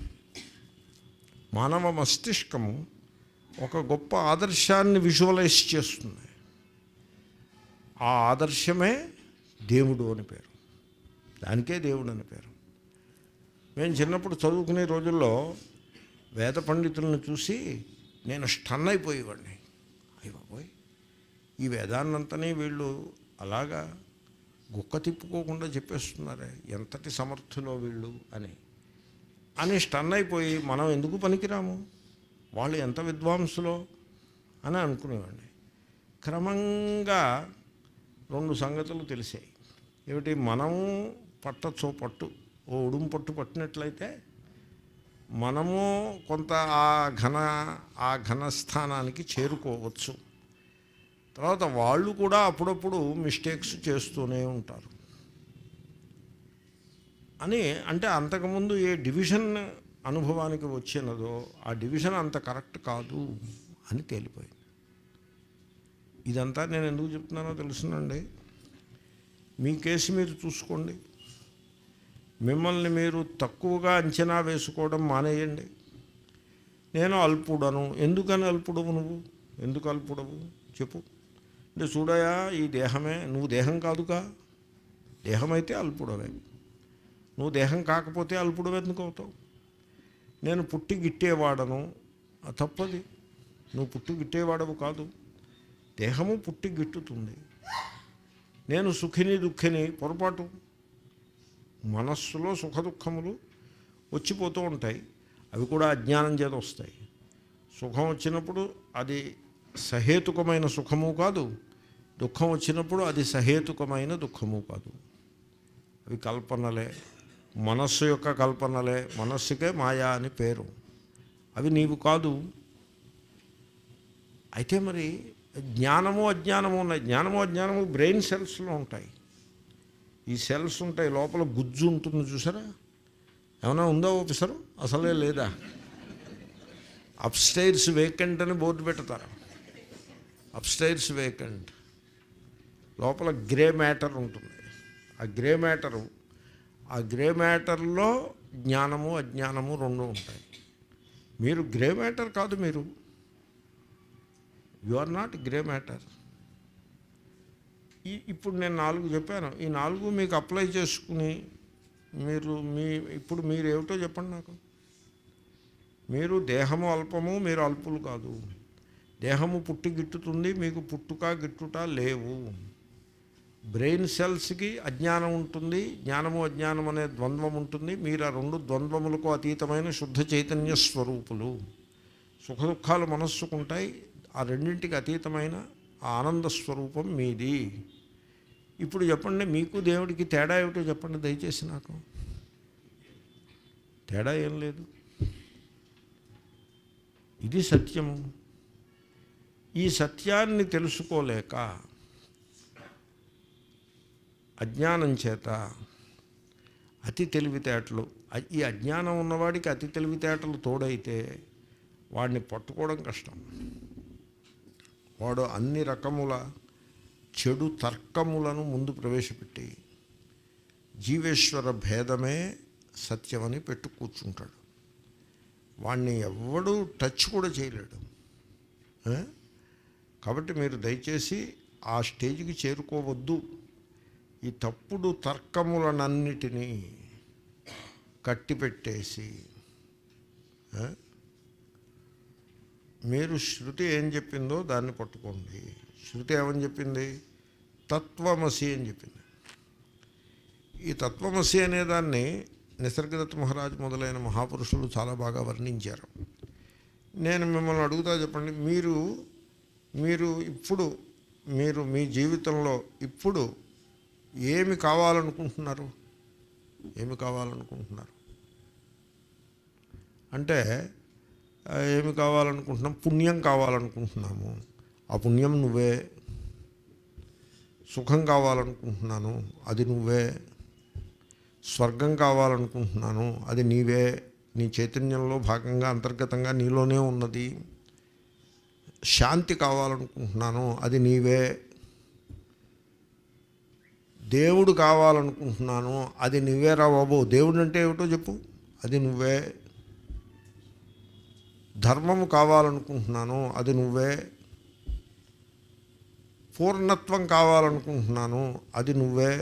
మానవ మస్తిష్కము ఒక గొప్ప ఆదర్శాన్ని విజువలైజ్ చేస్తుంది ఆ ఆదర్శమే దేవుడు అని పేరు దానికే దేవుడు అని పేరు మేము చిన్నప్పుడు చదువుకునే రోజుల్లో వేద పండితులను చూసి నేను స్టన్ అయిపోయేవాడిని అయ్యి బాబోయ్ ఈ వేదాన్నంతని వీళ్ళు అలాగా గుక్క తిప్పుకోకుండా చెప్పేస్తున్నారే ఎంతటి సమర్థులో వీళ్ళు అని అని స్టన్ అయిపోయి మనం ఎందుకు పనికిరాము వాళ్ళు ఎంత విద్వాంసులో అని అనుకునేవాడిని క్రమంగా రెండు సంగతులు తెలిసాయి ఏమిటి మనము పట్టచ్చో పట్టు ఓ ఉడుము పట్టు పట్టినట్లయితే మనము కొంత ఆ ఘన ఆ ఘనస్థానానికి చేరుకోవచ్చు తర్వాత వాళ్ళు కూడా అప్పుడప్పుడు మిస్టేక్స్ చేస్తూనే ఉంటారు అని అంటే అంతకుముందు ఏ డివిజన్ అనుభవానికి వచ్చినదో ఆ డివిజన్ అంత కరెక్ట్ కాదు అని తేలిపోయింది ఇదంతా నేను ఎందుకు చెప్తున్నానో తెలుసునండి మీ కేసు మీరు చూసుకోండి మిమ్మల్ని మీరు తక్కువగా అంచనా వేసుకోవడం మానేయండి నేను అల్పుడను ఎందుకని అల్పుడవు నువ్వు ఎందుకు అల్పుడవు చెప్పు అంటే చూడయా ఈ దేహమే నువ్వు దేహం కాదుగా దేహమైతే అల్పుడవే నువ్వు దేహం కాకపోతే అల్పుడు ఎందుకు అవుతావు నేను పుట్టి గిట్టేవాడను ఆ తప్పది నువ్వు పుట్టి గిట్టేవాడవు కాదు దేహము పుట్టి గిట్టుతుంది నేను సుఖిని దుఃఖిని పొరపాటు మనస్సులో సుఖ దుఃఖములు వచ్చిపోతూ ఉంటాయి అవి కూడా అజ్ఞానం చేత వస్తాయి సుఖం వచ్చినప్పుడు అది సహేతుకమైన సుఖము కాదు దుఃఖం వచ్చినప్పుడు అది సహేతుకమైన దుఃఖము కాదు అవి కల్పనలే మనస్సు యొక్క కల్పనలే మనస్సుకే మాయా అని పేరు అవి నీవు కాదు అయితే మరి జ్ఞానము అజ్ఞానము ఉన్నాయి జ్ఞానము అజ్ఞానము బ్రెయిన్ సెల్స్లో ఉంటాయి ఈ సెల్స్ ఉంటాయి లోపల గుజ్జు ఉంటుంది చూసారా ఏమైనా ఉందా ఆఫీసరు అసలే లేదా అప్స్టైర్స్ వేకెంట్ అని బోర్డు పెడతారు అప్స్టైర్స్ వేకెంట్ లోపల గ్రే మ్యాటర్ ఉంటుంది ఆ గ్రే మ్యాటరు ఆ గ్రే మ్యాటర్లో జ్ఞానము అజ్ఞానము రెండు ఉంటాయి మీరు గ్రే మ్యాటర్ కాదు మీరు you are not grey matter ఈ ఇప్పుడు నేను నాలుగు చెప్పాను ఈ నాలుగు మీకు అప్లై చేసుకుని మీరు మీ ఇప్పుడు మీరు ఏమిటో చెప్పండి నాకు మీరు దేహము అల్పము మీరు అల్పులు కాదు దేహము పుట్టి గిట్టుతుంది మీకు పుట్టుక గిట్టుట లేవు బ్రెయిన్ సెల్స్కి అజ్ఞానం ఉంటుంది జ్ఞానము అజ్ఞానం అనే ద్వంద్వం ఉంటుంది మీరు ఆ రెండు ద్వంద్వములకు అతీతమైన శుద్ధ చైతన్య స్వరూపులు సుఖ దుఃఖాలు మనస్సుకుంటాయి ఆ రెండింటికి అతీతమైన ఆ ఆనంద స్వరూపం మీది ఇప్పుడు చెప్పండి మీకు దేవుడికి తేడా ఏమిటో చెప్పండి దయచేసి నాకు తేడా ఏం లేదు ఇది సత్యము ఈ సత్యాన్ని తెలుసుకోలేక అజ్ఞానం చేత అతి తెలివితేటలు అ- ఈ అజ్ఞానం ఉన్నవాడికి అతి తెలివితేటలు తోడైతే వాడిని పట్టుకోవడం కష్టం వాడు అన్ని రకముల చెడు తర్కములను ముందు ప్రవేశపెట్టి జీవేశ్వర భేదమే సత్యమని పెట్టు కూర్చుంటాడు వాణ్ణి ఎవ్వడూ టచ్ కూడా చేయలేడు ఏ? కాబట్టి మీరు దయచేసి ఆ స్టేజ్కి చేరుకోవద్దు ఈ తప్పుడు తర్కములనన్నిటినీ కట్టిపెట్టేసి ఏ? మీరు శృతి ఏం చెప్పిందో దాన్ని పట్టుకోండి శృతి ఏమని చెప్పింది తత్వమసి అని చెప్పింది ఈ తత్వమసి అనే దాన్ని నిసర్గదత్త మహారాజ్ మొదలైన మహాపురుషులు చాలా బాగా వర్ణించారు నేను మిమ్మల్ని అడుగుతా చెప్పండి మీరు మీరు ఇప్పుడు మీరు మీ జీవితంలో ఇప్పుడు ఏమి కావాలనుకుంటున్నారు ఏమి కావాలనుకుంటున్నారు అంటే ఆ, ఏమి కావాలనుకుంటున్నాం పుణ్యం కావాలనుకుంటున్నాము ఆ పుణ్యం నువ్వే సుఖం కావాలనుకుంటున్నాను అది నువ్వే స్వర్గం కావాలనుకుంటున్నాను అది నీవే నీ చైతన్యంలో భాగంగా అంతర్గతంగా నీలోనే ఉన్నది శాంతి కావాలనుకుంటున్నాను అది నీవే దేవుడు కావాలనుకుంటున్నాను అది నువ్వేరా బాబు దేవుడు అంటే ఏమిటో చెప్పు అది నువ్వే ధర్మము కావాలనుకుంటున్నాను అది నువ్వే పూర్ణత్వం కావాలనుకుంటున్నాను అది నువ్వే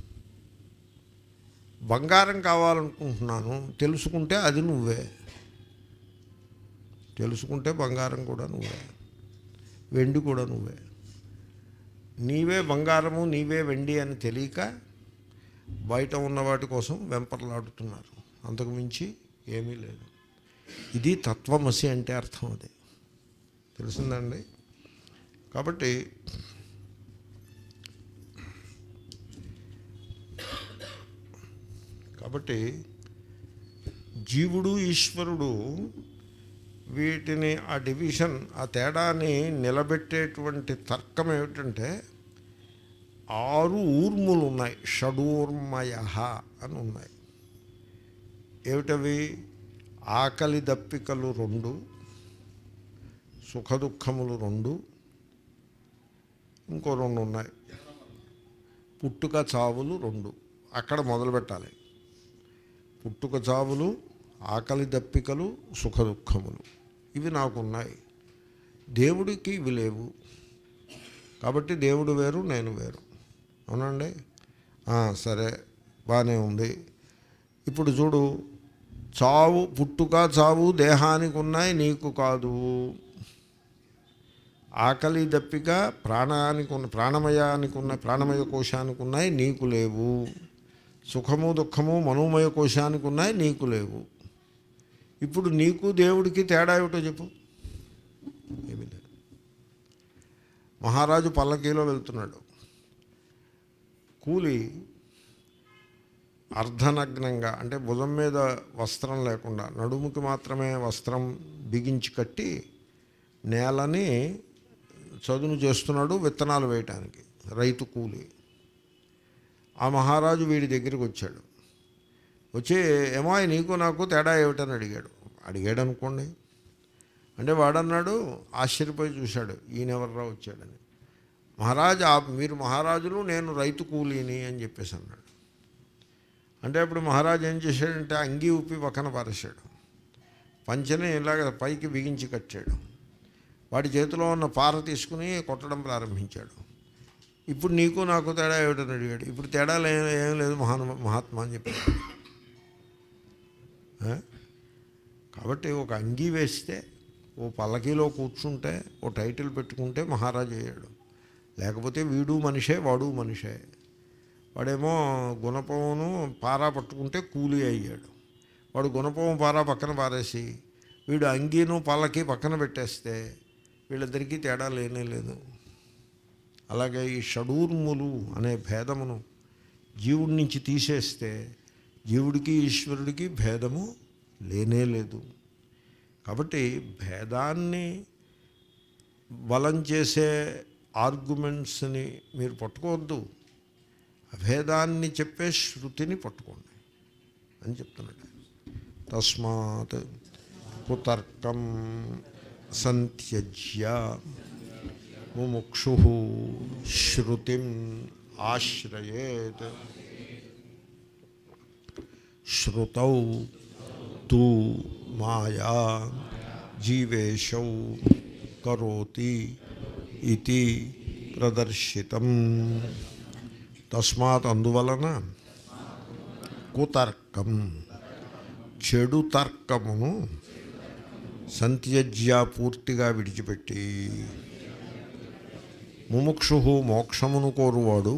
బంగారం కావాలనుకుంటున్నాను తెలుసుకుంటే అది నువ్వే తెలుసుకుంటే బంగారం కూడా నువ్వే వెండి కూడా నువ్వే నీవే బంగారము నీవే వెండి అని తెలియక బయట ఉన్న వాటి కోసం వెంపర్లాడుతున్నారు అంతకు మించి ఏమీ లేదు ఇది తత్వమసి అంటే అర్థం అది తెలిసిందండి కాబట్టి కాబట్టి జీవుడు ఈశ్వరుడు వీటిని ఆ డివిజన్ ఆ తేడాని నిలబెట్టేటువంటి తర్కం ఏమిటంటే ఆరు ఊర్ములు ఉన్నాయి షడూర్మయ అని ఉన్నాయి ఏమిటవి ఆకలి దప్పికలు రెండు సుఖదుఖములు రెండు ఇంకో రెండు ఉన్నాయి పుట్టుక చావులు రెండు అక్కడ మొదలు పెట్టాలి పుట్టుక చావులు ఆకలి దప్పికలు సుఖదుఖములు ఇవి నాకున్నాయి దేవుడికి ఇవి లేవు కాబట్టి దేవుడు వేరు నేను వేరు అవునండి ఆ, సరే బాగానే ఉంది ఇప్పుడు చూడు చావు పుట్టుక చావు దేహానికి ఉన్నాయి నీకు కాదు ఆకలి దప్పిక ప్రాణానికి ఉన్న ప్రాణమయానికి ఉన్న ప్రాణమయ కోశానికి ఉన్నాయి నీకు లేవు సుఖము దుఃఖము మనోమయ కోశానికి ఉన్నాయి నీకు లేవు ఇప్పుడు నీకు దేవుడికి తేడా ఏమిటో చెప్పు ఏమీ లేదు మహారాజు పల్లకీలో వెళ్తున్నాడు కూలి అర్ధనగ్నంగా అంటే భుజం మీద వస్త్రం లేకుండా నడుముకి మాత్రమే వస్త్రం బిగించి కట్టి నేలని చదును చేస్తున్నాడు విత్తనాలు వేయటానికి రైతు కూలి ఆ మహారాజు వీడి దగ్గరికి వచ్చాడు వచ్చి ఏమో నీకు నాకు తేడా ఏమిటని అడిగాడు అడిగాడు అనుకోండి అంటే వాడన్నాడు ఆశ్చర్యపోయి చూశాడు ఈయనెవర్రా వచ్చాడని మహారాజు ఆ- మీరు మహారాజులు నేను రైతు కూలీని అని చెప్పేసి అన్నాడు అంటే ఇప్పుడు మహారాజు ఏం చేశాడంటే అంగీ ఉప్పి పక్కన పారేశాడు పంచని ఇలాగ పైకి బిగించి కట్టాడు వాడి చేతిలో ఉన్న పార తీసుకుని కొట్టడం ప్రారంభించాడు ఇప్పుడు నీకు నాకు తేడా ఏమిటని అడిగాడు ఇప్పుడు తేడా లే ఏం లేదు మహాను మహాత్మా అని చెప్పాడు ఆ? కాబట్టి ఒక అంగీ వేస్తే ఓ పల్లకీలో కూర్చుంటే ఓ టైటిల్ పెట్టుకుంటే మహారాజు అయ్యాడు లేకపోతే వీడు మనిషే వాడు మనిషే వాడేమో గుణపమును పారా పట్టుకుంటే కూలీ అయ్యాడు వాడు గుణపము పారా పక్కన పారేసి వీడు అంగీను పల్లకి పక్కన పెట్టేస్తే వీళ్ళిద్దరికీ తేడా లేనే లేదు అలాగే ఈ షడూర్ములు అనే భేదమును జీవుడి నుంచి తీసేస్తే జీవుడికి ఈశ్వరుడికి భేదము లేనే లేదు కాబట్టి భేదాన్ని బలం చేసే ఆర్గ్యుమెంట్స్ని మీరు పట్టుకోవద్దు అభేదాన్ని చెప్పే శృతిని పట్టుకోండి అని చెప్తున్నాడు తస్మాత్ కుతర్కం సంత్యజ్య ముముక్షు శృతిం ఆశ్రయేత్ శ్రుతౌ తు మాయా జీవేశౌ కరోతి ఇది ప్రదర్శితం తస్మాత్ అందువలన కుతర్కం చెడు తర్కమును సంత్యజ్య పూర్తిగా విడిచిపెట్టి ముముక్షు మోక్షమును కోరువాడు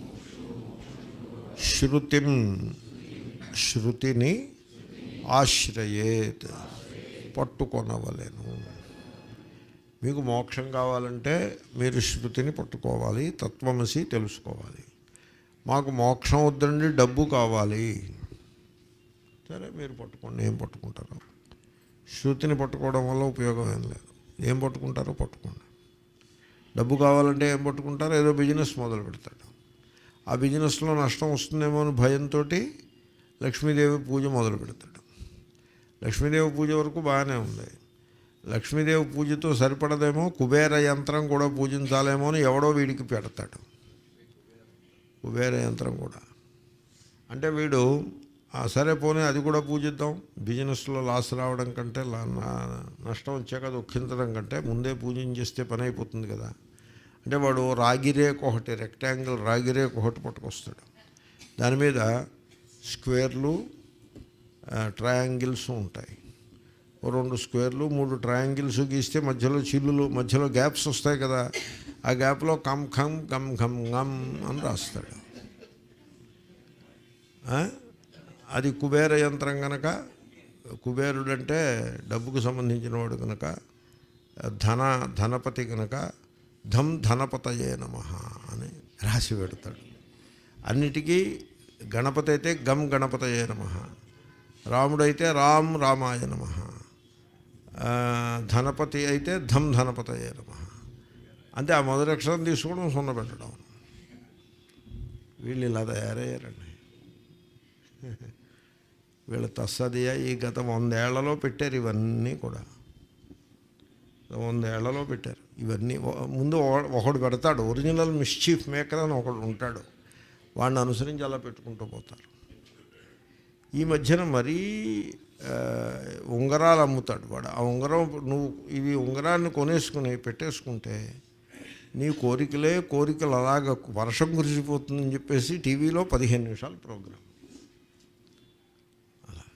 శృతిం శృతిని ఆశ్రయేత్ పట్టుకొనవలెను మీకు మోక్షం కావాలంటే మీరు శృతిని పట్టుకోవాలి తత్వమసి తెలుసుకోవాలి మాకు మోక్షం వద్దండి డబ్బు కావాలి సరే మీరు పట్టుకోండి ఏం పట్టుకుంటారు శృతిని పట్టుకోవడం వల్ల ఉపయోగం ఏం లేదు ఏం పట్టుకుంటారో పట్టుకోండి డబ్బు కావాలంటే ఏం పట్టుకుంటారో ఏదో బిజినెస్ మొదలు పెడతాడు ఆ బిజినెస్లో నష్టం వస్తుందేమో అని భయంతో లక్ష్మీదేవి పూజ మొదలు పెడతాడు లక్ష్మీదేవి పూజ వరకు బాగానే ఉంది లక్ష్మీదేవి పూజతో సరిపడదేమో కుబేర యంత్రం కూడా పూజించాలేమో అని ఎవడో వీడికి పెడతాడు కుబేర యంత్రం కూడా అంటే వీడు "ఆ, సరే పోనీ అది కూడా పూజిద్దాం బిజినెస్లో లాస్ రావడం కంటే లా- నా- నష్టం వచ్చాక దుఃఖించడం కంటే ముందే పూజించేస్తే పని అయిపోతుంది కదా అంటే వాడు రాగిరేక్ ఒకటి రెక్టాంగిల్ రాగిరేక్ ఒకటి పట్టుకొస్తాడు దాని మీద స్క్వేర్లు ఆ, ట్రయాంగిల్స్ ఉంటాయి ఓ రెండు స్క్వేర్లు మూడు ట్రయాంగిల్స్ గీస్తే మధ్యలో చిల్లులు మధ్యలో గ్యాప్స్ వస్తాయి కదా ఆ గ్యాప్లో కమ్ ఖమ్ గమ్ ఘమ్ గమ్ అని రాస్తాడు ఆ? అది కుబేర యంత్రం కనుక కుబేరుడంటే డబ్బుకు సంబంధించిన వాడు కనుక ధన ధనపతి కనుక ధమ్ ధనపతయే నమ అని రాసి పెడతాడు అన్నిటికీ గణపతి అయితే గమ్ గణపతయే నమ రాముడైతే రామ్ రామాయ నమ ధనపతి అయితే ధమ్ ధనపతయే నమ అంటే ఆ మొదటి అక్షరం తీసుకోవడం సున్న పెట్టడం వీళ్ళు ఇలా తయారయ్యారండి వీళ్ళ తస్సదియా ఈ గత వందేళ్లలో పెట్టారు ఇవన్నీ కూడా వందేళ్లలో పెట్టారు ఇవన్నీ ఓ- ముందు ఓ- ఒకడు పెడతాడు ఒరిజినల్ మిస్చీఫ్ మేకర్ అని ఒకడు ఉంటాడు వాడిని అనుసరించి అలా పెట్టుకుంటూ పోతారు ఈ మధ్యన మరీ ఆ, ఉంగరాలు అమ్ముతాడు వాడు ఆ ఉంగరం నువ్వు ఇది ఉంగరాన్ని కొనేసుకుని పెట్టేసుకుంటే నీ కోరికలే కోరికలు అలాగ వర్షం కురిసిపోతుందని చెప్పేసి టీవీలో పదిహేను నిమిషాలు ప్రోగ్రాం అలా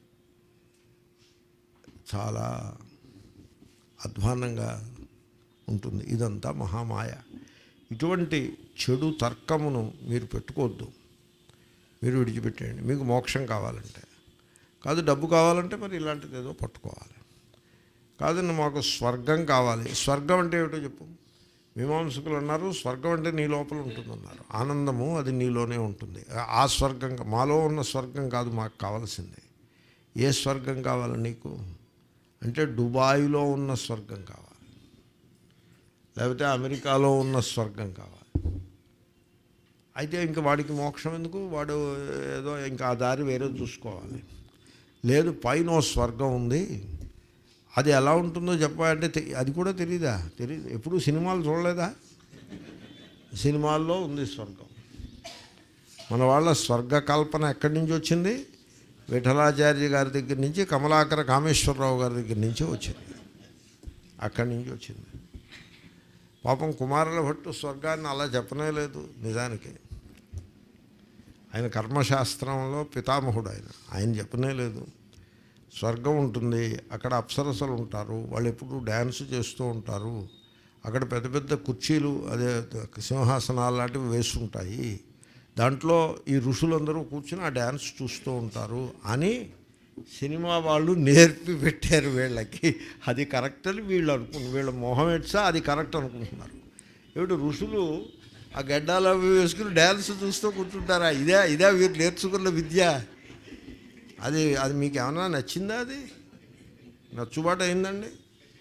చాలా అధ్వానంగా ఉంటుంది ఇదంతా మహామాయ ఇటువంటి చెడు తర్కమును మీరు పెట్టుకోవద్దు మీరు విడిచిపెట్టేయండి మీకు మోక్షం కావాలంటే కాదు డబ్బు కావాలంటే మరి ఇలాంటిది ఏదో పట్టుకోవాలి కాదండి మాకు స్వర్గం కావాలి స్వర్గం అంటే ఏమిటో చెప్పు మీమాంసకులు అన్నారు స్వర్గం అంటే నీ లోపల ఉంటుందన్నారు ఆనందము అది నీలోనే ఉంటుంది ఆ స్వర్గం మాలో ఉన్న స్వర్గం కాదు మాకు కావాల్సింది ఏ స్వర్గం కావాలి నీకు అంటే దుబాయ్లో ఉన్న స్వర్గం కావాలి లేకపోతే అమెరికాలో ఉన్న స్వర్గం కావాలి అయితే ఇంక వాడికి మోక్షం ఎందుకు వాడు ఏదో ఇంకా ఆ దారి వేరే చూసుకోవాలి లేదు పైన ఓ స్వర్గం ఉంది అది ఎలా ఉంటుందో చెప్పాలంటే తె- అది కూడా తెలీదా తెలియదు ఎప్పుడు సినిమాలు చూడలేదా సినిమాల్లో ఉంది స్వర్గం మన వాళ్ళ స్వర్గ కల్పన ఎక్కడి నుంచి వచ్చింది విఠలాచార్య గారి దగ్గర నుంచి కమలాకర కామేశ్వరరావు గారి దగ్గర నుంచి వచ్చింది అక్కడి నుంచి వచ్చింది పాపం కుమారుల భట్టు స్వర్గాన్ని అలా చెప్పనే లేదు నిజానికి ఆయన కర్మశాస్త్రంలో పితామహుడు ఆయన ఆయన చెప్పనే లేదు స్వర్గం ఉంటుంది అక్కడ అప్సరసలు ఉంటారు వాళ్ళు ఎప్పుడు డ్యాన్స్ చేస్తూ ఉంటారు అక్కడ పెద్ద పెద్ద కుర్చీలు అదే సింహాసనాలు లాంటివి వేస్తుంటాయి దాంట్లో ఈ ఋషులందరూ కూర్చుని ఆ డ్యాన్స్ చూస్తూ ఉంటారు అని సినిమా వాళ్ళు నేర్పి పెట్టారు వీళ్ళకి అది కరెక్ట్ అని వీళ్ళు అనుకుంటున్నారు వీళ్ళ మొహం ఎట్సా అది కరెక్ట్ అనుకుంటున్నారు ఏమిటి ఋషులు ఆ గడ్డాలు అవి వేసుకుని డ్యాన్స్ చూస్తూ కూర్చుంటారా ఇదే ఇదే వీరు నేర్చుకున్న విద్య అది అది మీకు ఏమైనా నచ్చిందా అది నచ్చుబాటు అయిందండి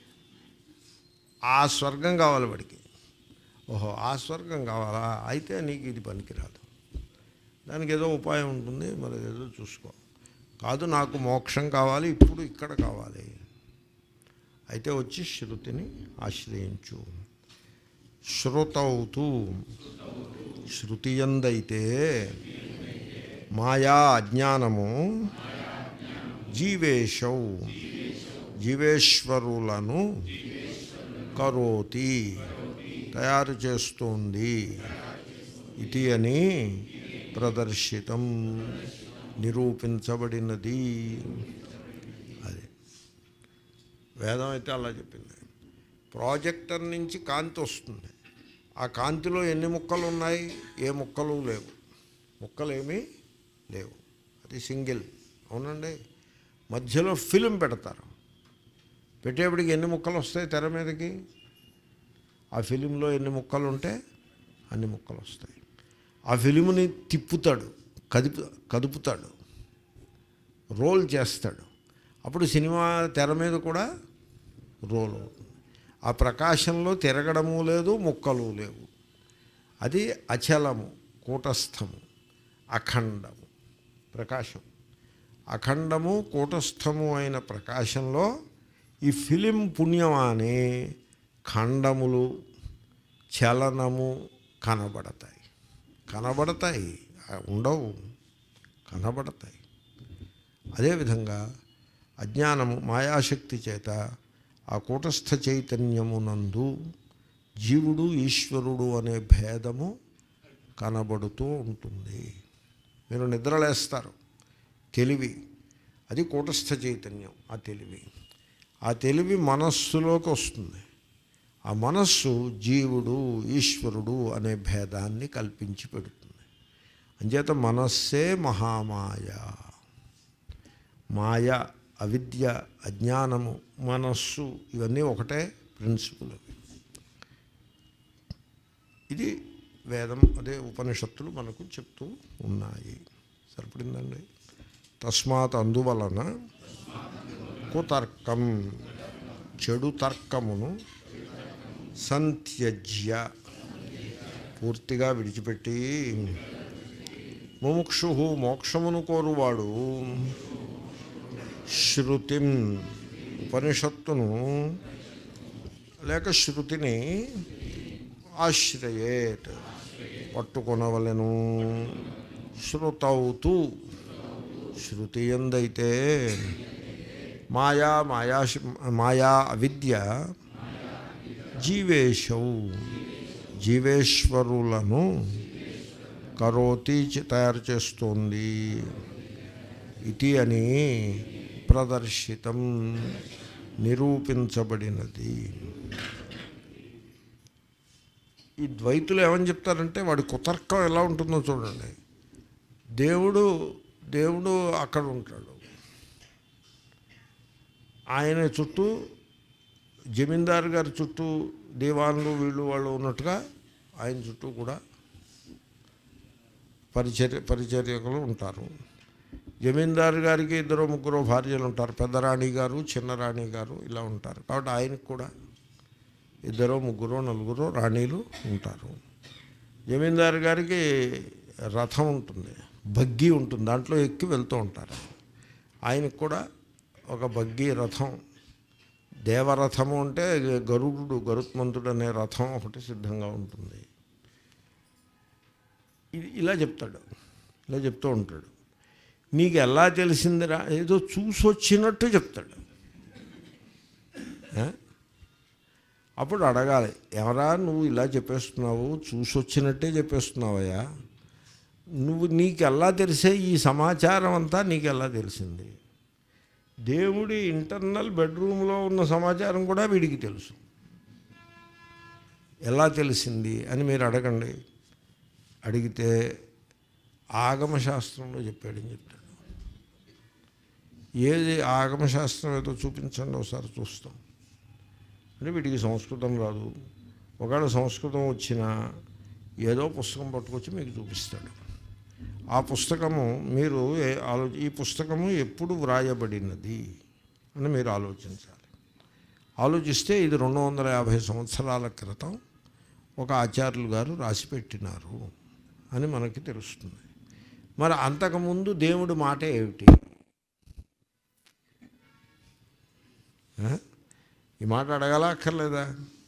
ఆ స్వర్గం కావాలి వాడికి ఓహో ఆ స్వర్గం కావాలా అయితే నీకు ఇది పనికిరాదు దానికి ఏదో ఉపాయం ఉంటుంది మరి ఏదో చూసుకో కాదు నాకు మోక్షం కావాలి ఇప్పుడు ఇక్కడ కావాలి అయితే వచ్చి శృతిని ఆశ్రయించు శ్రుతౌతు శృతి ఎందైతే మాయా అజ్ఞానము జీవేశౌ జీవేశ్వరులను కరోతి తయారు చేస్తోంది ఇది అని ప్రదర్శితం నిరూపించబడినది అది వేదం అయితే అలా చెప్పింది ప్రాజెక్టర్ నుంచి కాంతి వస్తుంది ఆ కాంతిలో ఎన్ని ముక్కలు ఉన్నాయి ఏ ముక్కలు లేవు ముక్కలు ఏమీ లేవు అది సింగిల్ అవునండి మధ్యలో ఫిలిం పెడతారు పెట్టేప్పటికి ఎన్ని ముక్కలు వస్తాయి తెర మీదకి ఆ ఫిలింలో ఎన్ని ముక్కలు ఉంటే అన్ని ముక్కలు వస్తాయి ఆ ఫిలింని తిప్పుతాడు కదిపు కదుపుతాడు రోల్ చేస్తాడు అప్పుడు సినిమా తెర మీద కూడా రోల్ అవుతుంది ఆ ప్రకాశంలో తిరగడము లేదు ముక్కలు లేవు అది అచలము కూటస్థము అఖండము ప్రకాశం అఖండము కూటస్థము అయిన ప్రకాశంలో ఈ ఫిలిం పుణ్యమాని ఖండములు చలనము కనబడతాయి కనబడతాయి ఆ, ఉండవు కనబడతాయి అదేవిధంగా అజ్ఞానము మాయాశక్తి చేత ఆ కూటస్థ చైతన్యమునందు జీవుడు ఈశ్వరుడు అనే భేదము కనబడుతూ ఉంటుంది మీరు నిద్రలేస్తారు తెలివి అది కూటస్థ చైతన్యం ఆ తెలివి ఆ తెలివి మనస్సులోకి వస్తుంది ఆ మనస్సు జీవుడు ఈశ్వరుడు అనే భేదాన్ని కల్పించి పెడుతుంది అంచేత మనస్సే మహామాయ మాయ అవిద్య అజ్ఞానము మనస్సు ఇవన్నీ ఒకటే ప్రిన్సిపల్ అవి ఇది వేదం అదే ఉపనిషత్తులు మనకు చెప్తూ ఉన్నాయి సరిపడిందండి తస్మాత్ అందువలన కుతర్కం చెడు తర్కమును సంత్యజ్య పూర్తిగా విడిచిపెట్టి ముముక్షు మోక్షమును కోరువాడు శృతిం ఉపనిషత్తును లేక శృతిని ఆశ్రయేట్ పట్టుకొనవలెను శృతౌతు శృతి ఎందైతే మాయా మాయా మాయా అవిద్య జీవేశౌ జీవేశ్వరులను కరోతి చే- తయారు చేస్తోంది ఇది అని ప్రదర్శితం నిరూపించబడినది ఈ ద్వైతులు ఏమని చెప్తారంటే వాడి కుతర్కం ఎలా ఉంటుందో చూడండి దేవుడు దేవుడు అక్కడ ఉంటాడు ఆయన చుట్టూ జమీందారు గారి చుట్టూ దీవాన్లు వీళ్ళు వాళ్ళు ఉన్నట్టుగా ఆయన చుట్టూ కూడా పరిచర్య పరిచర్యకులు ఉంటారు జమీందారు గారికి ఇద్దరు ముగ్గురు భార్యలు ఉంటారు పెద్ద రాణి గారు చిన్న రాణి గారు ఇలా ఉంటారు కాబట్టి ఆయనకు కూడా ఇద్దరు ముగ్గురు నలుగురు రాణీలు ఉంటారు జమీందారు గారికి రథం ఉంటుంది బగ్గీ ఉంటుంది దాంట్లో ఎక్కి వెళ్తూ ఉంటారు ఆయనకు కూడా ఒక బగ్గీ రథం దేవరథము అంటే గరుడు గరుత్మంతుడు అనే రథం ఒకటి సిద్ధంగా ఉంటుంది ఇది ఇలా చెప్తాడు ఇలా చెప్తూ ఉంటాడు నీకు ఎలా తెలిసిందిరా ఏదో చూసొచ్చినట్టు చెప్తాడు ఆ? అప్పుడు అడగాలి ఎవరా నువ్వు ఇలా చెప్పేస్తున్నావు చూసొచ్చినట్టే చెప్పేస్తున్నావయ్యా నువ్వు నీకు ఎలా తెలిసే ఈ సమాచారం అంతా నీకు ఎలా తెలిసింది దేవుడి ఇంటర్నల్ బెడ్రూమ్లో ఉన్న సమాచారం కూడా వీడికి తెలుసు ఎలా తెలిసింది అని మీరు అడగండి అడిగితే ఆగమశాస్త్రంలో చెప్పాడని చెప్తాడు ఏది ఆగమశాస్త్రం ఏదో చూపించండి ఒకసారి చూస్తాం అంటే వీటికి సంస్కృతం రాదు ఒకవేళ సంస్కృతం వచ్చినా ఏదో పుస్తకం పట్టుకొచ్చి మీకు చూపిస్తాడు ఆ పుస్తకము మీరు ఏ- ఆలో ఈ పుస్తకము ఎప్పుడు వ్రాయబడినది అని మీరు ఆలోచించాలి ఆలోచిస్తే ఇది రెండు వందల యాభై సంవత్సరాల క్రితం ఒక ఆచార్యులు గారు రాసిపెట్టినారు అని మనకి తెలుస్తుంది మరి అంతకుముందు దేవుడి మాట ఏమిటి ఆ? ఈ మాట అడగాల అక్కర్లేదా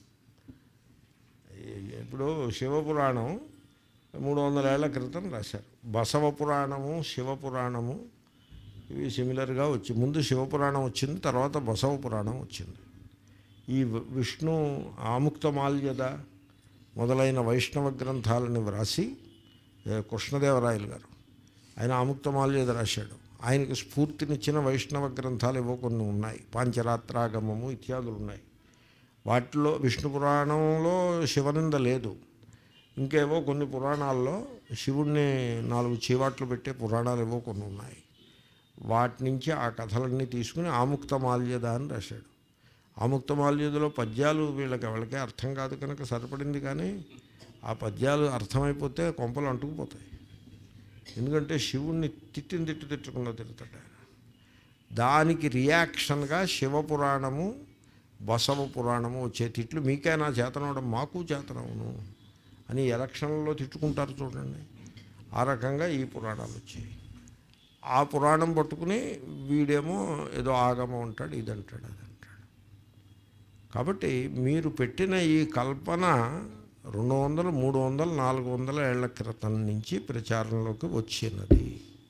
ఈ- ఇప్పుడు శివపురాణం మూడు వందల ఏళ్ల క్రితం రాశారు బసవ పురాణము శివపురాణము ఇవి సిమిలర్గా వచ్చి ముందు శివపురాణం వచ్చింది తర్వాత బసవ పురాణం వచ్చింది ఈ వి- విష్ణు ఆముక్తమాల్యద మొదలైన వైష్ణవ గ్రంథాలను వ్రాసి ఏ, కృష్ణదేవరాయలు గారు ఆయన ఆముక్తమాల్యద రాశాడు ఆయనకి స్ఫూర్తినిచ్చిన వైష్ణవ గ్రంథాలు ఏవో కొన్ని ఉన్నాయి పాంచరాత్రాగమము ఇత్యాదులు ఉన్నాయి వాటిలో విష్ణు పురాణంలో శివనింద లేదు ఇంకేవో కొన్ని పురాణాల్లో శివుణ్ణి నాలుగు చీవాట్లు పెట్టే పురాణాలు ఏవో కొన్ని ఉన్నాయి వాటి నుంచి ఆ కథలన్నీ తీసుకుని ఆముక్తమాల్యద అని రాశాడు ఆముక్తమాల్యదలో పద్యాలు వీళ్ళకి ఎవరికే అర్థం కాదు కనుక సరిపడింది కానీ ఆ పద్యాలు అర్థమైపోతే కొంపలు అంటుకుపోతాయి ఎందుకంటే శివుణ్ణి తిట్టిన తిట్టు తిట్టకుండా తిరుగుతాడు ఆయన దానికి రియాక్షన్గా శివపురాణము బసవ పురాణము వచ్చే తిట్లు మీకైనా చేతనవడం మాకు చేతనవును అని ఎలక్షన్లలో తిట్టుకుంటారు చూడండి ఆ రకంగా ఈ పురాణాలు వచ్చాయి ఆ పురాణం పట్టుకుని వీడేమో ఏదో ఆగమం అంటాడు ఇది అంటాడు అది అంటాడు కాబట్టి మీరు పెట్టిన ఈ కల్పన రెండు వందలు మూడు వందలు నాలుగు వందల ఏళ్ల క్రితం నుంచి ప్రచారంలోకి వచ్చినది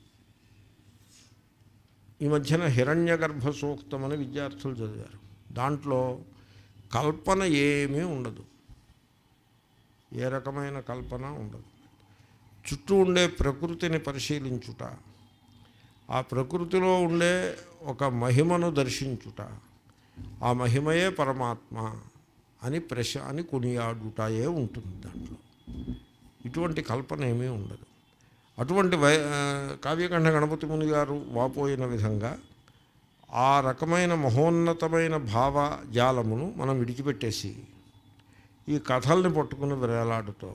ఈ మధ్యన హిరణ్య గర్భ సూక్తం అని విద్యార్థులు చదివారు దాంట్లో కల్పన ఏమీ ఉండదు ఏ రకమైన కల్పన ఉండదు చుట్టూ ఉండే ప్రకృతిని పరిశీలించుట ఆ ప్రకృతిలో ఉండే ఒక మహిమను దర్శించుట ఆ మహిమయే పరమాత్మ అని ప్రశ అని కొనియాడుటయే ఉంటుంది దాంట్లో ఇటువంటి కల్పన ఏమీ ఉండదు అటువంటి వై ఆ, కావ్యకంఠ గణపతి ముని గారు వాపోయిన విధంగా ఆ రకమైన మహోన్నతమైన భావజాలమును మనం విడిచిపెట్టేసి ఈ కథల్ని పట్టుకుని విరేలాడుతో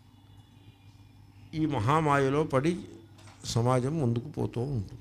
ఈ మహామాయలో పడి సమాజం ముందుకు పోతూ ఉంటుంది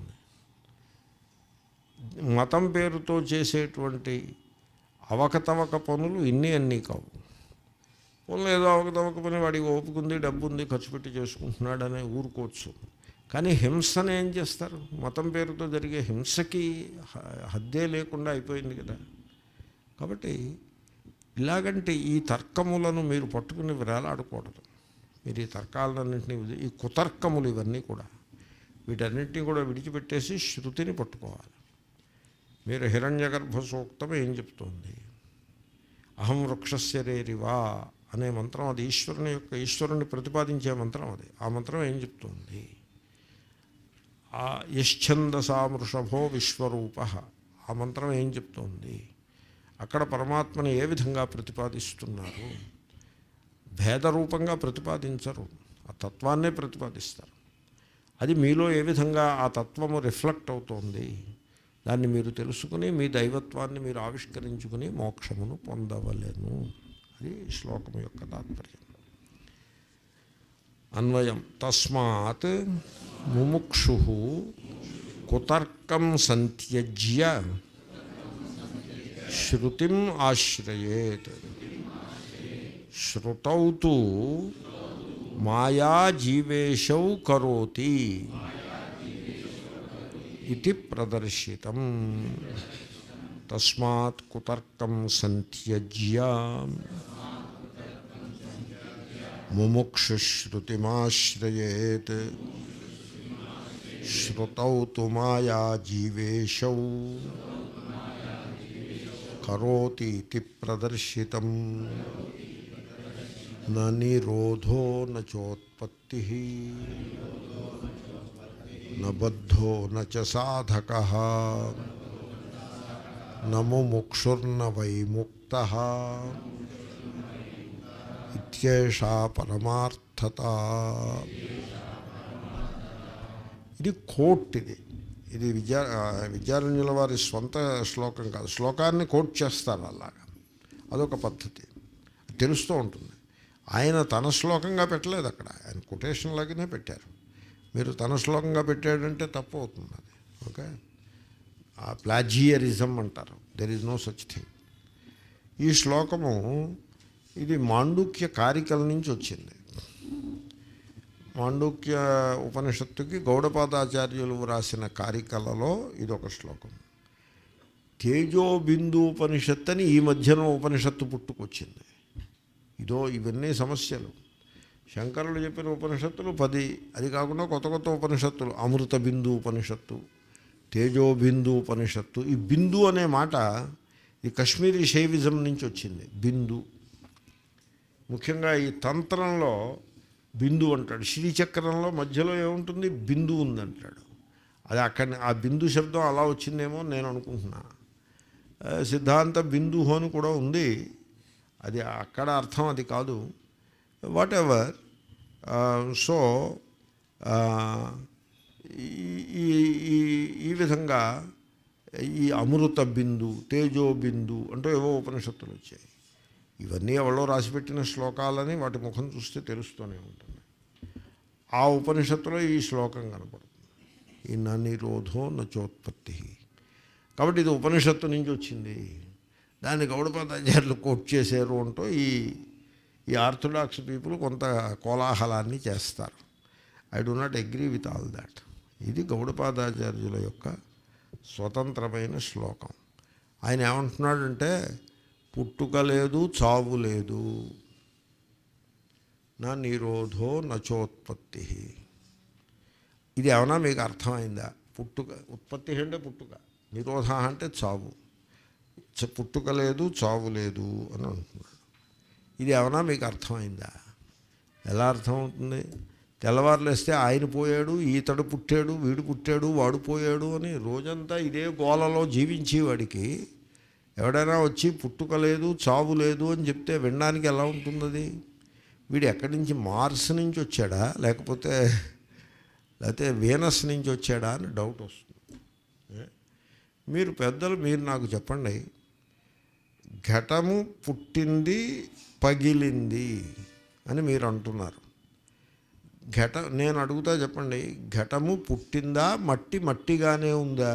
మతం పేరుతో చేసేటువంటి అవకతవక పనులు ఇన్ని అన్నీ కావు పనులు ఏదో అవకతవక పని వాడికి ఓపిక ఉంది డబ్బు ఉంది ఖర్చు పెట్టి చేసుకుంటున్నాడనే ఊరుకోవచ్చు కానీ హింసను ఏం చేస్తారు మతం పేరుతో జరిగే హింసకి హ- హద్దే లేకుండా అయిపోయింది కదా కాబట్టి ఇలాగంటే ఈ తర్కములను మీరు పట్టుకుని వేలాడకూడదు మీరు ఈ తర్కాలన్నింటినీ వదిలి- ఈ కుతర్కములు ఇవన్నీ కూడా వీటన్నిటిని కూడా విడిచిపెట్టేసి శృతిని పట్టుకోవాలి మీరు హిరణ్యగర్భ సూక్తం ఏం చెప్తోంది అహం వృక్షస్య రేరివా అనే మంత్రం అది ఈశ్వరుని యొక్క ఈశ్వరుని ప్రతిపాదించే మంత్రం అది ఆ మంత్రం ఏం చెప్తోంది ఆ యశ్చందసామృషభో విశ్వరూప ఆ మంత్రం ఏం చెప్తోంది అక్కడ పరమాత్మని ఏ విధంగా ప్రతిపాదిస్తున్నారు భేదరూపంగా ప్రతిపాదించరు ఆ తత్వాన్నే ప్రతిపాదిస్తారు అది మీలో ఏ విధంగా ఆ తత్వము రిఫ్లెక్ట్ అవుతోంది దాన్ని మీరు తెలుసుకుని మీ దైవత్వాన్ని మీరు ఆవిష్కరించుకుని మోక్షమును పొందవలేను అది శ్లోకం యొక్క తాత్పర్యం అన్వయం తస్మాత్ ముముక్షు కుతర్కం సంత్యజ్య శృతిం ఆశ్రయేత్ శ్రుతౌ తు మాయాజీవేశౌ కరోతి ఇది ప్రదర్శితం తస్మాత్ కుతర్కం సంత్యజ్య ముముక్షుశ్రుతిమాశ్రయేత్ శ్రుతౌ తు మాయాజీవేశౌ కరోతి ఇది ప్రదర్శితం న నిరోధో నోత్పత్తి న బద్ధో నచ సాధక నముముక్షుర్న వైముక్త ఇత్యేషా పరమార్థత ఇది కోట్ ఇది ఇది విద్యా విద్యారణ్యుల వారి స్వంత శ్లోకం కాదు శ్లోకాన్ని కోట్ చేస్తారు అలాగా అదొక పద్ధతి తెలుస్తూ ఉంటుంది ఆయన తన శ్లోకంగా పెట్టలేదు అక్కడ ఆయన కొటేషన్ లాగానే పెట్టారు మీరు తన శ్లోకంగా పెట్టాడంటే తప్పు అవుతుంది అది ఓకే ఆ ప్లాజియరిజం అంటారు there is no such thing ఈ శ్లోకము ఇది మాండూక్య కారికల నుంచి వచ్చింది మాండూక్య ఉపనిషత్తుకి గౌడపాదాచార్యులు వ్రాసిన కారికలలో ఇదొక శ్లోకం తేజో బిందు ఉపనిషత్తు అని ఈ మధ్యన ఉపనిషత్తు పుట్టుకొచ్చింది ఇదో ఇవన్నీ సమస్యలు శంకరులు చెప్పిన ఉపనిషత్తులు పది అది కాకుండా కొత్త కొత్త ఉపనిషత్తులు అమృత బిందు ఉపనిషత్తు తేజో బిందు ఉపనిషత్తు ఈ బిందు అనే మాట ఈ కశ్మీరీ శైవిజం నుంచి వచ్చింది బిందు ముఖ్యంగా ఈ తంత్రంలో బిందు అంటాడు శ్రీచక్రంలో మధ్యలో ఏముంటుంది బిందు ఉందంటాడు అది అక్కడ ఆ బిందు శబ్దం అలా వచ్చిందేమో నేను అనుకుంటున్నా ఆ, సిద్ధాంత బిందు అని కూడా ఉంది అది అక్కడ అర్థం అది కాదు వాట్ ఎవర్ సో ఈ ఈ- ఈ విధంగా ఈ అమృత బిందు తేజో బిందు అంటూ ఏవో ఉపనిషత్తులు వచ్చాయి ఇవన్నీ ఎవరో రాసిపెట్టిన శ్లోకాలని వాటి ముఖం చూస్తే తెలుస్తూనే ఉంటుంది ఆ ఉపనిషత్తులో ఈ శ్లోకం కనపడుతుంది ఈ నా నిరోధో నచోత్పత్తి కాబట్టి ఇది ఉపనిషత్తు నుంచి వచ్చింది దాన్ని గౌడపాదాచార్యులు కోట్ చేశారు అంటూ ఈ ఈ ఆర్థడాక్స్ పీపుల్ కొంత కోలాహలాన్ని చేస్తారు I do not agree with all that ఇది గౌడపాదాచార్యుల యొక్క స్వతంత్రమైన శ్లోకం ఆయన ఏమంటున్నాడంటే పుట్టుక లేదు చావు లేదు నా నిరోధో నచోత్పత్తి ఇది ఏమన్నా మీకు అర్థమైందా పుట్టుక ఉత్పత్తి అంటే పుట్టుక నిరోధ అంటే చావు చ- పుట్టుక లేదు చావు లేదు అని అంటున్నాడు ఇది ఏమన్నా మీకు అర్థమైందా ఎలా అర్థమవుతుంది తెల్లవారులేస్తే ఆయన పోయాడు ఈతడు పుట్టాడు వీడు పుట్టాడు వాడు పోయాడు అని రోజంతా ఇదే గోలలో జీవించి వాడికి ఎవడైనా వచ్చి పుట్టుక లేదు చావు లేదు అని చెప్తే వినడానికి ఎలా ఉంటుంది అది వీడు ఎక్కడి నుంచి మార్స్ నుంచి వచ్చాడా లేకపోతే లేకపోతే వీనస్ నుంచి వచ్చాడా అని డౌట్ వస్తుంది ఏ? మీరు పెద్దలు మీరు నాకు చెప్పండి ఘటము పుట్టింది పగిలింది అని మీరు అంటున్నారు ఘట నేను అడుగుతా చెప్పండి ఘటము పుట్టిందా మట్టి మట్టిగానే ఉందా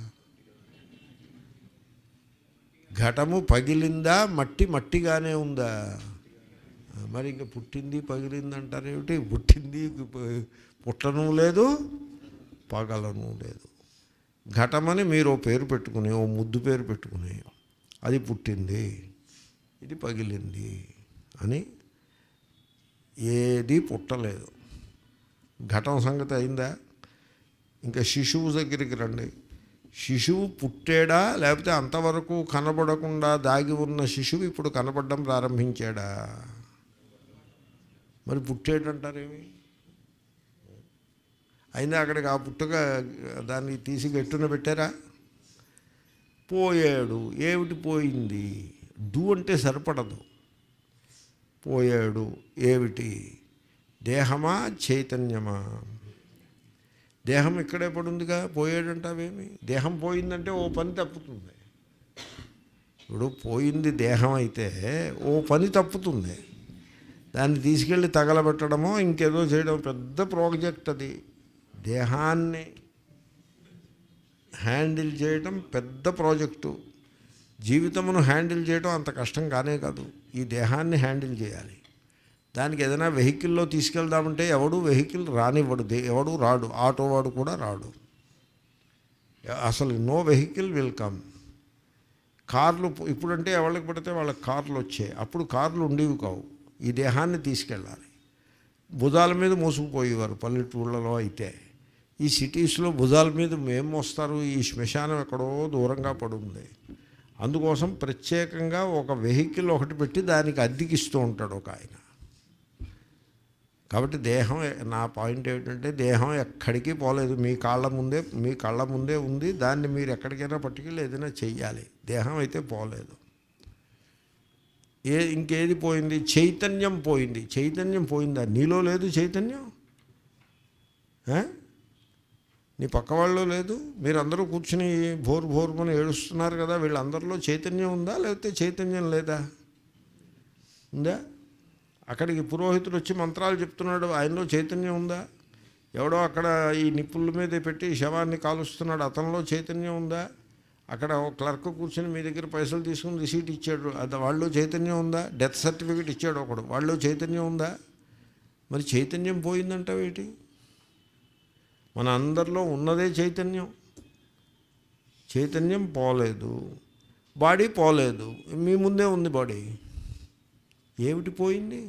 ఘటము పగిలిందా మట్టి మట్టిగానే ఉందా మరి ఇంక పుట్టింది పగిలింది అంటారేమిటి పుట్టింది ప- పుట్టను లేదు పగలను లేదు ఘటమని మీరు ఓ పేరు పెట్టుకుని ఓ ముద్దు పేరు పెట్టుకుని అది పుట్టింది ఇది పగిలింది అని ఏది పుట్టలేదు ఘటం సంగతి అయిందా ఇంకా శిశువు దగ్గరికి రండి శిశువు పుట్టాడా లేకపోతే అంతవరకు కనబడకుండా దాగి ఉన్న శిశువు ఇప్పుడు కనపడడం ప్రారంభించాడా మరి పుట్టేటంటారేమి అయినా అక్కడికి ఆ పుట్టుక దాన్ని తీసి గట్టున పెట్టారా పోయాడు ఏమిటి పోయింది డు అంటే సరిపడదు పోయాడు ఏమిటి దేహమా చైతన్యమా దేహం ఇక్కడే పడుందిగా పోయాడంటావేమి దేహం పోయిందంటే ఓ పని తప్పుతుంది ఇప్పుడు పోయింది దేహం అయితే ఓ పని తప్పుతుంది దాన్ని తీసుకెళ్ళి తగలబెట్టడమో ఇంకేదో చేయడం పెద్ద ప్రాజెక్ట్ అది దేహాన్ని హ్యాండిల్ చేయడం పెద్ద ప్రాజెక్టు జీవితమును హ్యాండిల్ చేయడం అంత కష్టం కానే కాదు ఈ దేహాన్ని హ్యాండిల్ చేయాలి దానికి ఏదైనా వెహికల్లో తీసుకెళ్దామంటే ఎవడు వెహికల్ రానివ్వడు దే- ఎవడు రాడు ఆటో వాడు కూడా రాడు అసలు నో వెహికల్ విల్ కమ్ కార్లు ఇప్పుడంటే ఎవరికి పడితే వాళ్ళకి కార్లు వచ్చాయి అప్పుడు కార్లు ఉండేవి కావు ఈ దేహాన్ని తీసుకెళ్ళాలి భుజాల మీద మోసుకుపోయేవారు పల్లెటూళ్ళలో అయితే ఈ సిటీస్లో భుజాల మీద ఏం మోస్తారు ఈ శ్మశానం ఎక్కడో దూరంగా పడుంది అందుకోసం ప్రత్యేకంగా ఒక వెహికల్ ఒకటి పెట్టి దానికి అద్దెకిస్తూ ఉంటాడు ఒక ఆయన కాబట్టి దేహం నా పాయింట్ ఏమిటంటే దేహం ఎక్కడికి పోలేదు మీ కాళ్ళ ముందే మీ కళ్ళ ముందే ఉంది దాన్ని మీరు ఎక్కడికైనా పట్టుకెళ్ళి ఏదైనా చెయ్యాలి దేహం అయితే పోలేదు ఏ ఇంకేది పోయింది చైతన్యం పోయింది చైతన్యం పోయిందా నీలో లేదు చైతన్యం ఆ? నీ పక్క వాళ్ళు లేదు మీరందరూ కూర్చుని భోరు భోరుమని ఏడుస్తున్నారు కదా వీళ్ళందరిలో చైతన్యం ఉందా లేకపోతే చైతన్యం లేదా ఉందా అక్కడికి పురోహితుడు వచ్చి మంత్రాలు చెప్తున్నాడు ఆయనలో చైతన్యం ఉందా ఎవడో అక్కడ ఈ నిప్పుల మీద పెట్టి శవాన్ని కాలుస్తున్నాడు అతనిలో చైతన్యం ఉందా అక్కడ ఒక క్లర్క్ కూర్చొని మీ దగ్గర పైసలు తీసుకుని రిసీట్ ఇచ్చాడు అది వాళ్ళు చైతన్యం ఉందా డెత్ సర్టిఫికేట్ ఇచ్చాడు ఒకడు వాళ్ళు చైతన్యం ఉందా మరి చైతన్యం పోయిందంటావేటి మన అందరిలో ఉన్నదే చైతన్యం చైతన్యం పోలేదు బాడీ పోలేదు మీ ముందే ఉంది బాడీ ఏమిటి పోయింది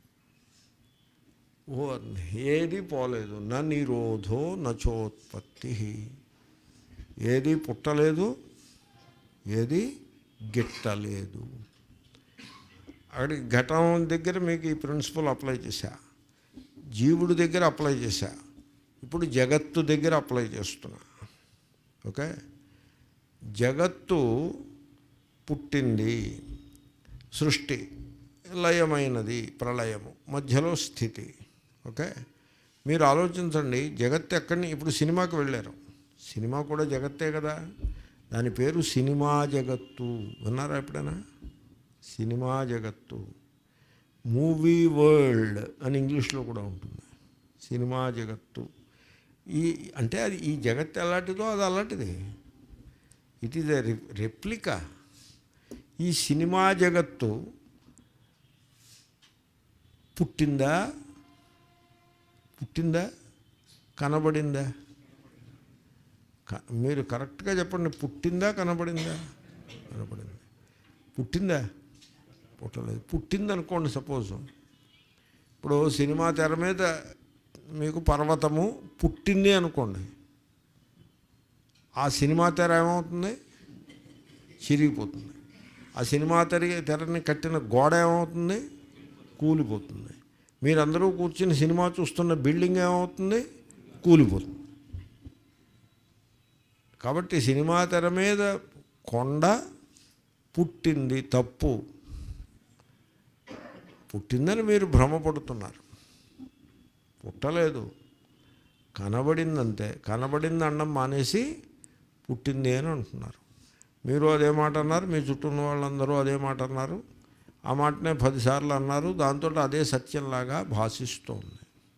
ఓ ఏది పోలేదు నా నిరోధో నచోత్పత్తి ఏది పుట్టలేదు ఏది గిట్టలేదు అక్కడి ఘటం దగ్గర మీకు ఈ ప్రిన్సిపల్ అప్లై చేశా జీవుడి దగ్గర అప్లై చేశా ఇప్పుడు జగత్తు దగ్గర అప్లై చేస్తున్నా ఓకే జగత్తు పుట్టింది సృష్టి లయమైనది ప్రళయము మధ్యలో స్థితి ఓకే మీరు ఆలోచించండి జగత్ ఎక్కడిని ఇప్పుడు సినిమాకి వెళ్ళారు సినిమా కూడా జగత్తే కదా దాని పేరు సినిమా జగత్తు విన్నారా ఎప్పుడైనా సినిమా జగత్తు మూవీ వరల్డ్ అని ఇంగ్లీష్లో కూడా ఉంటుంది సినిమా జగత్తు ఈ అంటే అది ఈ జగత్తు ఎలాంటిదో అది అలాంటిది ఇట్ ఈజ్ ఎ రెప్లికా ఈ సినిమా జగత్తు పుట్టిందా పుట్టిందా కనబడిందా క- మీరు కరెక్ట్గా చెప్పండి పుట్టిందా కనబడిందా కనబడింది పుట్టిందా పుట్టలేదు పుట్టింది అనుకోండి సపోజ్ ఇప్పుడు సినిమా తెర మీద మీకు పర్వతము పుట్టింది అనుకోండి ఆ సినిమా తెర ఏమవుతుంది చిరిగిపోతుంది ఆ సినిమా తెర తెరని కట్టిన గోడ ఏమవుతుంది కూలిపోతుంది మీరందరూ కూర్చుని సినిమా చూస్తున్న బిల్డింగ్ ఏమవుతుంది కూలిపోతుంది కాబట్టి సినిమా తెర మీద కొండ పుట్టింది తప్పు పుట్టిందని మీరు భ్రమపడుతున్నారు పుట్టలేదు కనబడిందంతే కనబడింది అనడం మానేసి పుట్టింది అని అంటున్నారు మీరు అదే మాట అన్నారు మీ చుట్టూ ఉన్న వాళ్ళందరూ అదే మాట అన్నారు ఆ మాటనే పదిసార్లు అన్నారు దాంతో అదే సత్యంలాగా భాషిస్తోంది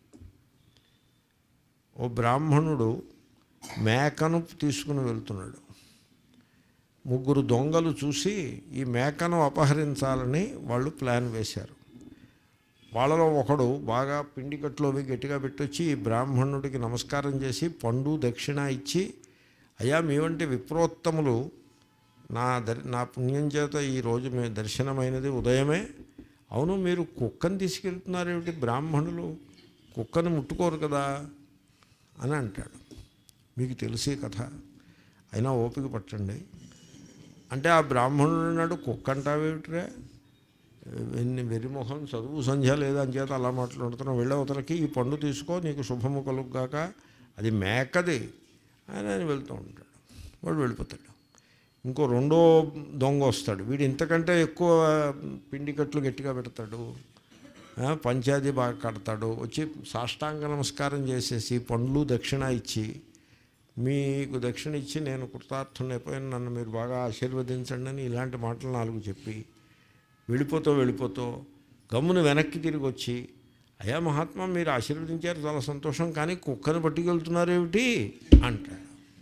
ఓ బ్రాహ్మణుడు మేకను తీసుకుని వెళ్తున్నాడు ముగ్గురు దొంగలు చూసి ఈ మేకను అపహరించాలని వాళ్ళు ప్లాన్ వేశారు వాళ్ళలో ఒకడు బాగా పిండికట్లో అవి గట్టిగా పెట్టొచ్చి ఈ బ్రాహ్మణుడికి నమస్కారం చేసి పండు దక్షిణ ఇచ్చి అయ్యా మీ వంటి విప్రోత్తములు నా దర్ నా పుణ్యం చేత ఈరోజు మీ దర్శనమైనది ఉదయమే అవును మీరు కుక్కను తీసుకెళ్తున్నారేమిటి బ్రాహ్మణులు కుక్కను ముట్టుకోరు కదా అని అంటాడు మీకు తెలిసే కథ అయినా ఓపిక పట్టండి అంటే ఆ బ్రాహ్మణుడు నాడు కుక్క అంటావేమిట్రా వెన్ని వెరిమొహం చదువు సంధ్య లేదా అని చేత అలా మాట్లాడుతున్నావు వెళ్ళవతలకి ఈ పండు తీసుకో నీకు శుభము కలుగుగాక అది మేకది అని ఆయన వెళ్తూ ఉంటాడు వాడు వెళ్ళిపోతాడు ఇంకో రెండో దొంగ వస్తాడు వీడు ఇంతకంటే ఎక్కువ పిండి కట్లు గట్టిగా పెడతాడు ఆ, పంచాది బాగా కడతాడు వచ్చి సాష్టాంగ నమస్కారం చేసేసి పండ్లు దక్షిణ ఇచ్చి మీకు దక్షిణ ఇచ్చి నేను కృతార్థునైపోయాను నన్ను మీరు బాగా ఆశీర్వదించండి అని ఇలాంటి మాటలు నాలుగు చెప్పి వెళ్ళిపోతూ వెళ్ళిపోతూ గమ్మును వెనక్కి తిరిగి వచ్చి అయ్యా మహాత్మా మీరు ఆశీర్వదించారు చాలా సంతోషం కానీ కుక్కను పట్టుకెళ్తున్నారేమిటి అంటాడు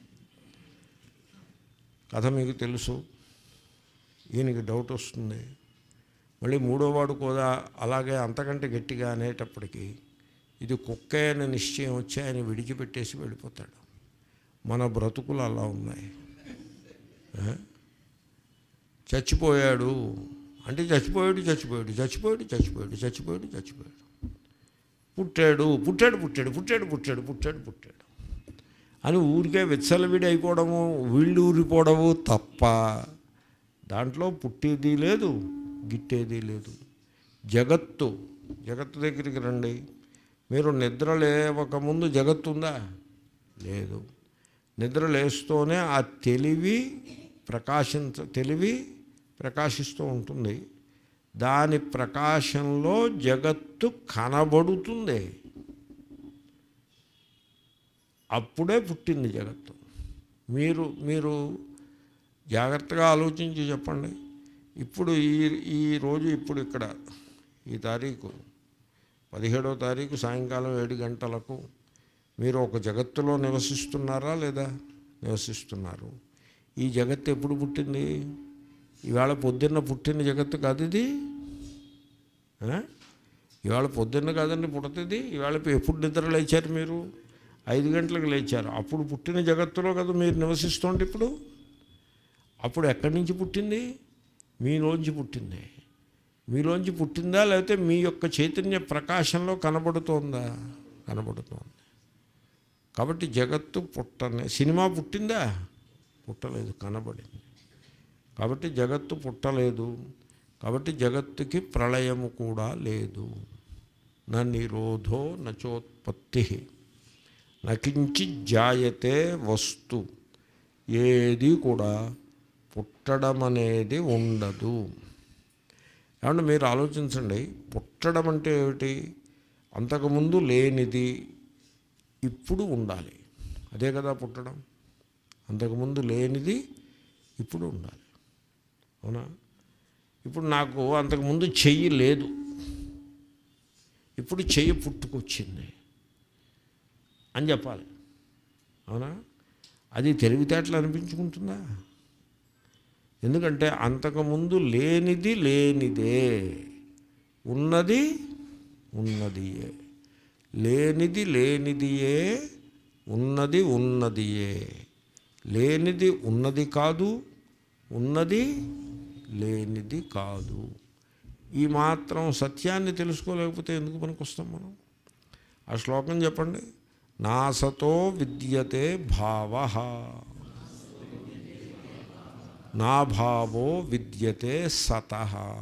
కథ మీకు తెలుసు ఈయనకి డౌట్ వస్తుంది మళ్ళీ మూడోవాడు కూడా అలాగే అంతకంటే గట్టిగా అనేటప్పటికీ ఇది కుక్కే అనే నిశ్చయం వచ్చి ఆయన విడిచిపెట్టేసి వెళ్ళిపోతాడు మన బ్రతుకులు అలా ఉన్నాయి ఆ? చచ్చిపోయాడు అంటే చచ్చిపోయాడు చచ్చిపోయాడు చచ్చిపోయాడు చచ్చిపోయాడు చచ్చిపోయాడు చచ్చిపోయాడు పుట్టాడు పుట్టాడు పుట్టాడు పుట్టాడు పుట్టాడు పుట్టాడు పుట్టాడు అని ఊరికే విచ్చలవిడి అయిపోవడము వీళ్ళు ఊరిపోవడము తప్ప దాంట్లో పుట్టేది లేదు గిట్టేది లేదు జగత్తు జగత్తు దగ్గరికి రండి మీరు నిద్ర లేవకముందు జగత్తు ఉందా లేదు నిద్ర లేస్తూనే ఆ తెలివి ప్రకాశించ తెలివి ప్రకాశిస్తూ ఉంటుంది దాని ప్రకాశంలో జగత్తు కనబడుతుంది అప్పుడే పుట్టింది జగత్తు మీరు మీరు జాగ్రత్తగా ఆలోచించి చెప్పండి ఇప్పుడు ఈ ఈ రోజు ఇప్పుడు ఇక్కడ ఈ తారీఖు పదిహేడో తారీఖు సాయంకాలం ఏడు గంటలకు మీరు ఒక జగత్తులో నివసిస్తున్నారా లేదా నివసిస్తున్నారు ఈ జగత్తు ఎప్పుడు పుట్టింది ఇవాళ పొద్దున్న పుట్టిన జగత్తు కాదు ఇది ఆ? ఇవాళ పొద్దున్న కాదండి పుడుతుంది ఇవాళ ఎప్పుడు నిద్ర లేచారు మీరు ఐదు గంటలకు లేచారు అప్పుడు పుట్టిన జగత్తులో కదా మీరు నివసిస్తుంటే ఇప్పుడు అప్పుడు ఎక్కడి నుంచి పుట్టింది మీలోంచి పుట్టింది మీలోంచి పుట్టిందా లేకపోతే మీ యొక్క చైతన్య ప్రకాశంలో కనబడుతోందా కనబడుతోంది కాబట్టి జగత్తు పుట్టనే సినిమా పుట్టిందా పుట్టలేదు కనబడింది కాబట్టి జగత్తు పుట్టలేదు కాబట్టి జగత్తుకి ప్రళయము కూడా లేదు నా నిరోధో నచోత్పత్తి నకించి జాయతే వస్తు ఏది కూడా పుట్టడం అనేది ఉండదు ఏమంటే మీరు ఆలోచించండి పుట్టడం అంటే ఏమిటి అంతకుముందు లేనిది ఇప్పుడు ఉండాలి అదే కదా పుట్టడం అంతకుముందు లేనిది ఇప్పుడు ఉండాలి అవునా ఇప్పుడు నాకు అంతకుముందు చెయ్యి లేదు ఇప్పుడు చెయ్యి పుట్టుకొచ్చింది అని చెప్పాలి అవునా అది తెలివితేటలు అనిపించుకుంటుందా ఎందుకంటే అంతకుముందు లేనిది లేనిదే ఉన్నది ఉన్నదియే లేనిది లేనిదియే ఉన్నది ఉన్నదియే లేనిది ఉన్నది కాదు ఉన్నది లేనిది కాదు ఈ మాత్రం సత్యాన్ని తెలుసుకోలేకపోతే ఎందుకు పనికొస్తాం మనం ఆ శ్లోకం చెప్పండి నాసతో విద్యతే భావ నా భావో విద్యతే సత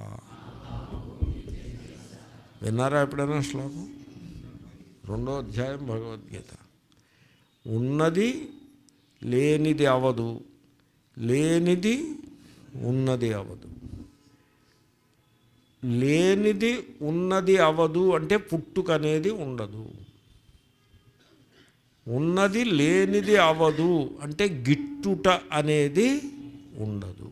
విన్నారా ఎప్పుడైనా శ్లోకం రెండో అధ్యాయం భగవద్గీత ఉన్నది లేనిది అవదు లేనిది ఉన్నది అవదు లేనిది ఉన్నది అవదు అంటే పుట్టుక అనేది ఉండదు ఉన్నది లేనిది అవదు అంటే గిట్టుట అనేది ఉండదు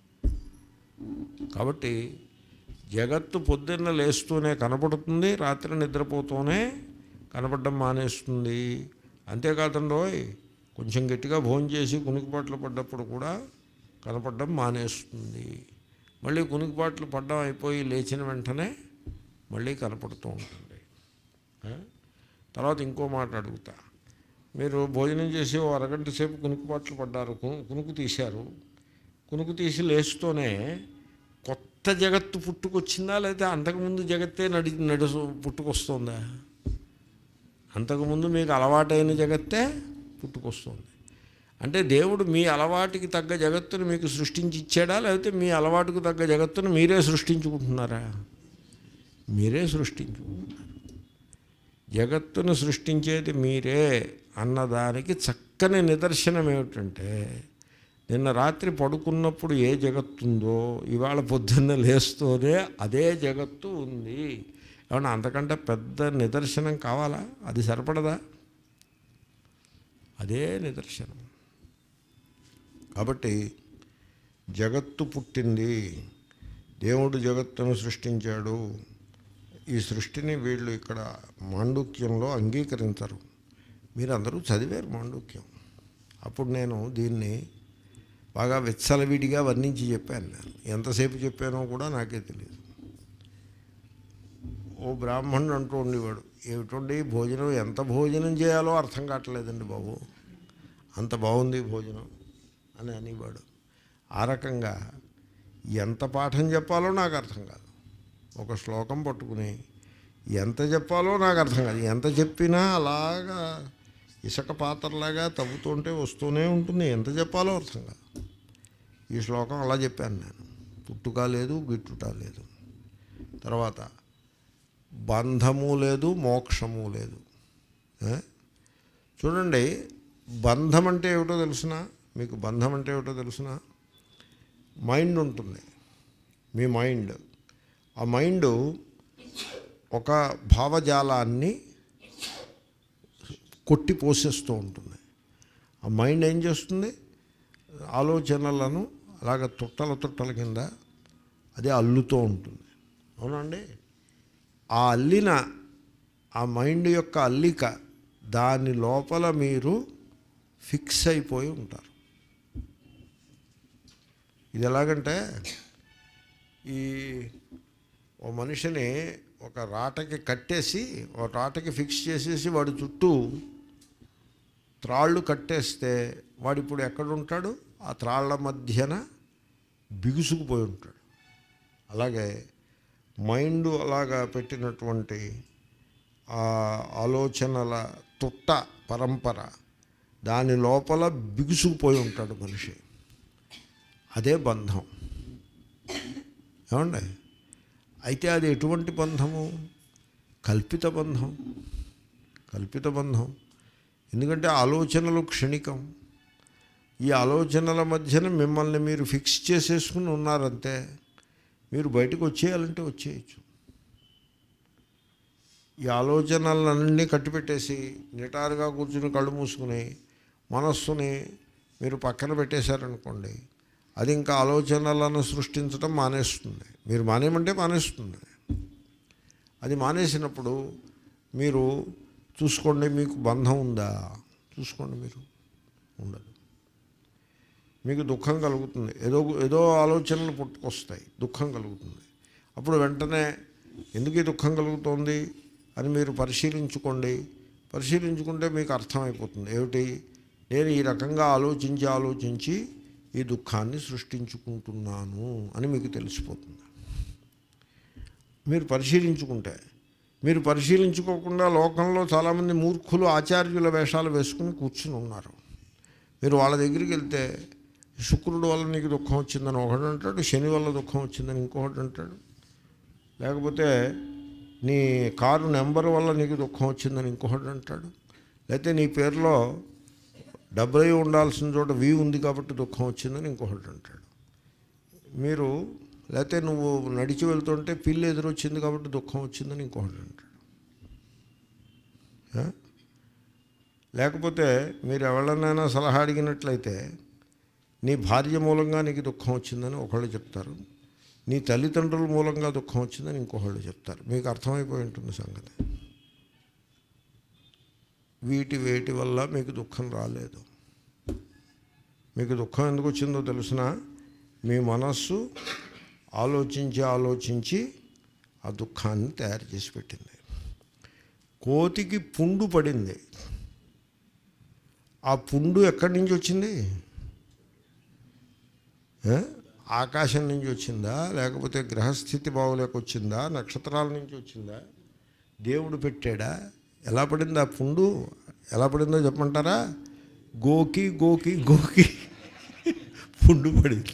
కాబట్టి జగత్తు పొద్దున్న లేస్తూనే కనపడుతుంది రాత్రి నిద్రపోతూనే కనపడడం మానేస్తుంది అంతేకాదండోయ్ కొంచెం గట్టిగా భోజనం చేసి కునికిపాట్లు పడ్డప్పుడు కూడా కనపడడం మానేస్తుంది మళ్ళీ కునికిపాట్లు పడ్డం అయిపోయి లేచిన వెంటనే మళ్ళీ కనపడుతూ ఉంటుంది ఆ? తర్వాత ఇంకో మాట అడుగుతా మీరు భోజనం చేసి ఓ అరగంట సేపు కునుకుపాట్లు పడ్డారు కు- కునుకు తీశారు కునుకు తీసి లేస్తూనే కొత్త జగత్తు పుట్టుకొచ్చిందా లేదా అంతకుముందు జగత్తే నడి నడుసు పుట్టుకొస్తుందా అంతకుముందు మీకు అలవాటైన జగత్తే పుట్టుకొస్తుంది అంటే దేవుడు మీ అలవాటుకి తగ్గ జగత్తును మీకు సృష్టించి ఇచ్చాడా లేకపోతే మీ అలవాటుకు తగ్గ జగత్తును మీరే సృష్టించుకుంటున్నారా మీరే సృష్టించుకుంటున్నారు జగత్తును సృష్టించేది మీరే అన్నదానికి చక్కని నిదర్శనం ఏమిటంటే నిన్న రాత్రి పడుకున్నప్పుడు ఏ జగత్తు ఉందో ఇవాళ పొద్దున్న లేస్తూనే అదే జగత్తు ఉంది ఏమన్నా అంతకంటే పెద్ద నిదర్శనం కావాలా అది సరిపడదా అదే నిదర్శనం కాబట్టి జగత్తు పుట్టింది దేవుడు జగత్తును సృష్టించాడు ఈ సృష్టిని వీళ్ళు ఇక్కడ మాండుక్యంలో అంగీకరించరు మీరందరూ చదివారు మాండుక్యం అప్పుడు నేను దీన్ని బాగా విచ్చలవిడిగా వర్ణించి చెప్పాను నేను ఎంతసేపు చెప్పానో కూడా నాకే తెలియదు ఓ బ్రాహ్మణుడు అంటూ ఉండేవాడు ఏమిటండి భోజనం ఎంత భోజనం చేయాలో అర్థం కావట్లేదండి బాబు అంత బాగుంది భోజనం అని అనేవాడు ఆ రకంగా ఎంత పాఠం చెప్పాలో నాకు అర్థం కాదు ఒక శ్లోకం పట్టుకుని ఎంత చెప్పాలో నాకు అర్థం కాదు ఎంత చెప్పినా అలాగా ఇసుక పాత్రలాగా తవ్వుతుంటే వస్తూనే ఉంటుంది ఎంత చెప్పాలో అర్థం కాదు ఈ శ్లోకం అలా చెప్పాను నేను పుట్టుక లేదు గిట్టుట లేదు తర్వాత బంధము లేదు మోక్షము లేదు ఏ? చూడండి బంధం అంటే ఏమిటో తెలుసిన మీకు బంధం అంటే ఏమిటో తెలుసిన మైండ్ ఉంటుంది మీ మైండ్ ఆ మైండ్ ఒక భావజాలాన్ని కొట్టి పోసేస్తూ ఉంటుంది ఆ మైండ్ ఏం చేస్తుంది ఆలోచనలను అలాగ తుట్టల తుట్టల కింద అదే అల్లుతూ ఉంటుంది అవునండి ఆ అల్లిన ఆ మైండ్ యొక్క అల్లిక దాని లోపల మీరు ఫిక్స్ అయిపోయి ఉంటారు ఇది ఎలాగంటే ఈ ఓ మనిషిని ఒక రాటకి కట్టేసి ఒక రాటకి ఫిక్స్ చేసేసి వాడి చుట్టూ త్రాళ్ళు కట్టేస్తే వాడు ఇప్పుడు ఎక్కడుంటాడు ఆ త్రాళ్ళ మధ్యన బిగుసుకుపోయి ఉంటాడు అలాగే మైండ్ అలాగా పెట్టినటువంటి ఆ ఆలోచనల తుట్ట పరంపర దాని లోపల బిగుసుకుపోయి ఉంటాడు మనిషి అదే బంధం ఏమండి అయితే అది ఎటువంటి బంధము కల్పిత బంధం కల్పిత బంధం ఎందుకంటే ఆలోచనలు క్షణికం ఈ ఆలోచనల మధ్యన మిమ్మల్ని మీరు ఫిక్స్ చేసేసుకుని ఉన్నారంతే మీరు బయటకు వచ్చేయాలంటే వచ్చేయచ్చు ఈ ఆలోచనలన్నీ కట్టిపెట్టేసి నిటారుగా కూర్చుని కళ్ళు మూసుకుని మనస్సుని మీరు పక్కన పెట్టేశారనుకోండి అది ఇంకా ఆలోచనలను సృష్టించడం మానేస్తుంది మీరు మానేయమంటే మానేస్తుంది అది మానేసినప్పుడు మీరు చూసుకోండి మీకు బంధం ఉందా చూసుకోండి మీరు ఉండదు మీకు దుఃఖం కలుగుతుంది ఏదో ఏదో ఆలోచనలు పుట్టుకొస్తాయి దుఃఖం కలుగుతుంది అప్పుడు వెంటనే ఎందుకు ఈ దుఃఖం కలుగుతోంది అని మీరు పరిశీలించుకోండి పరిశీలించుకుంటే మీకు అర్థమైపోతుంది ఏమిటి నేను ఈ రకంగా ఆలోచించి ఆలోచించి ఈ దుఃఖాన్ని సృష్టించుకుంటున్నాను అని మీకు తెలిసిపోతుంది మీరు పరిశీలించుకుంటే మీరు పరిశీలించుకోకుండా లోకంలో చాలామంది మూర్ఖులు ఆచార్యుల వేషాలు వేసుకుని కూర్చుని ఉన్నారు మీరు వాళ్ళ దగ్గరికి వెళ్తే శుక్రుడు వల్ల నీకు దుఃఖం వచ్చిందని ఒకడు అంటాడు శని వల్ల దుఃఖం వచ్చిందని ఇంకొకటి అంటాడు లేకపోతే నీ కారు నెంబర్ వల్ల నీకు దుఃఖం వచ్చిందని ఇంకొకటి అంటాడు లేకపోతే నీ పేరులో డెబ్బై ఉండాల్సిన చోట వి ఉంది కాబట్టి దుఃఖం వచ్చిందని ఇంకొకటి అంటాడు మీరు లేకపోతే నువ్వు నడిచి వెళ్తుంటే పిల్లి ఎదురొచ్చింది కాబట్టి దుఃఖం వచ్చిందని ఇంకొకటి అంటాడు ఆ? లేకపోతే మీరు ఎవరినైనా సలహా అడిగినట్లయితే నీ భార్య మూలంగా నీకు దుఃఖం వచ్చిందని ఒకళ్ళు చెప్తారు నీ తల్లిదండ్రుల మూలంగా దుఃఖం వచ్చిందని ఇంకొకళ్ళు చెప్తారు మీకు అర్థమైపోయి ఉంటుంది సంగతి వీటి వేటి వల్ల మీకు దుఃఖం రాలేదు మీకు దుఃఖం ఎందుకు వచ్చిందో తెలిసిన మీ మనస్సు ఆలోచించి ఆలోచించి ఆ దుఃఖాన్ని తయారు చేసి పెట్టింది కోతికి పుండు పడింది ఆ పుండు ఎక్కడి నుంచి వచ్చింది ఏ? ఆకాశం నుంచి వచ్చిందా లేకపోతే గ్రహస్థితి బాగులేక వచ్చిందా నక్షత్రాల నుంచి వచ్చిందా దేవుడు పెట్టాడా ఎలా పడింది ఆ పుండు ఎలా పడిందో చెప్పమంటారా గోకి గోకి గోకి పుండు పడింది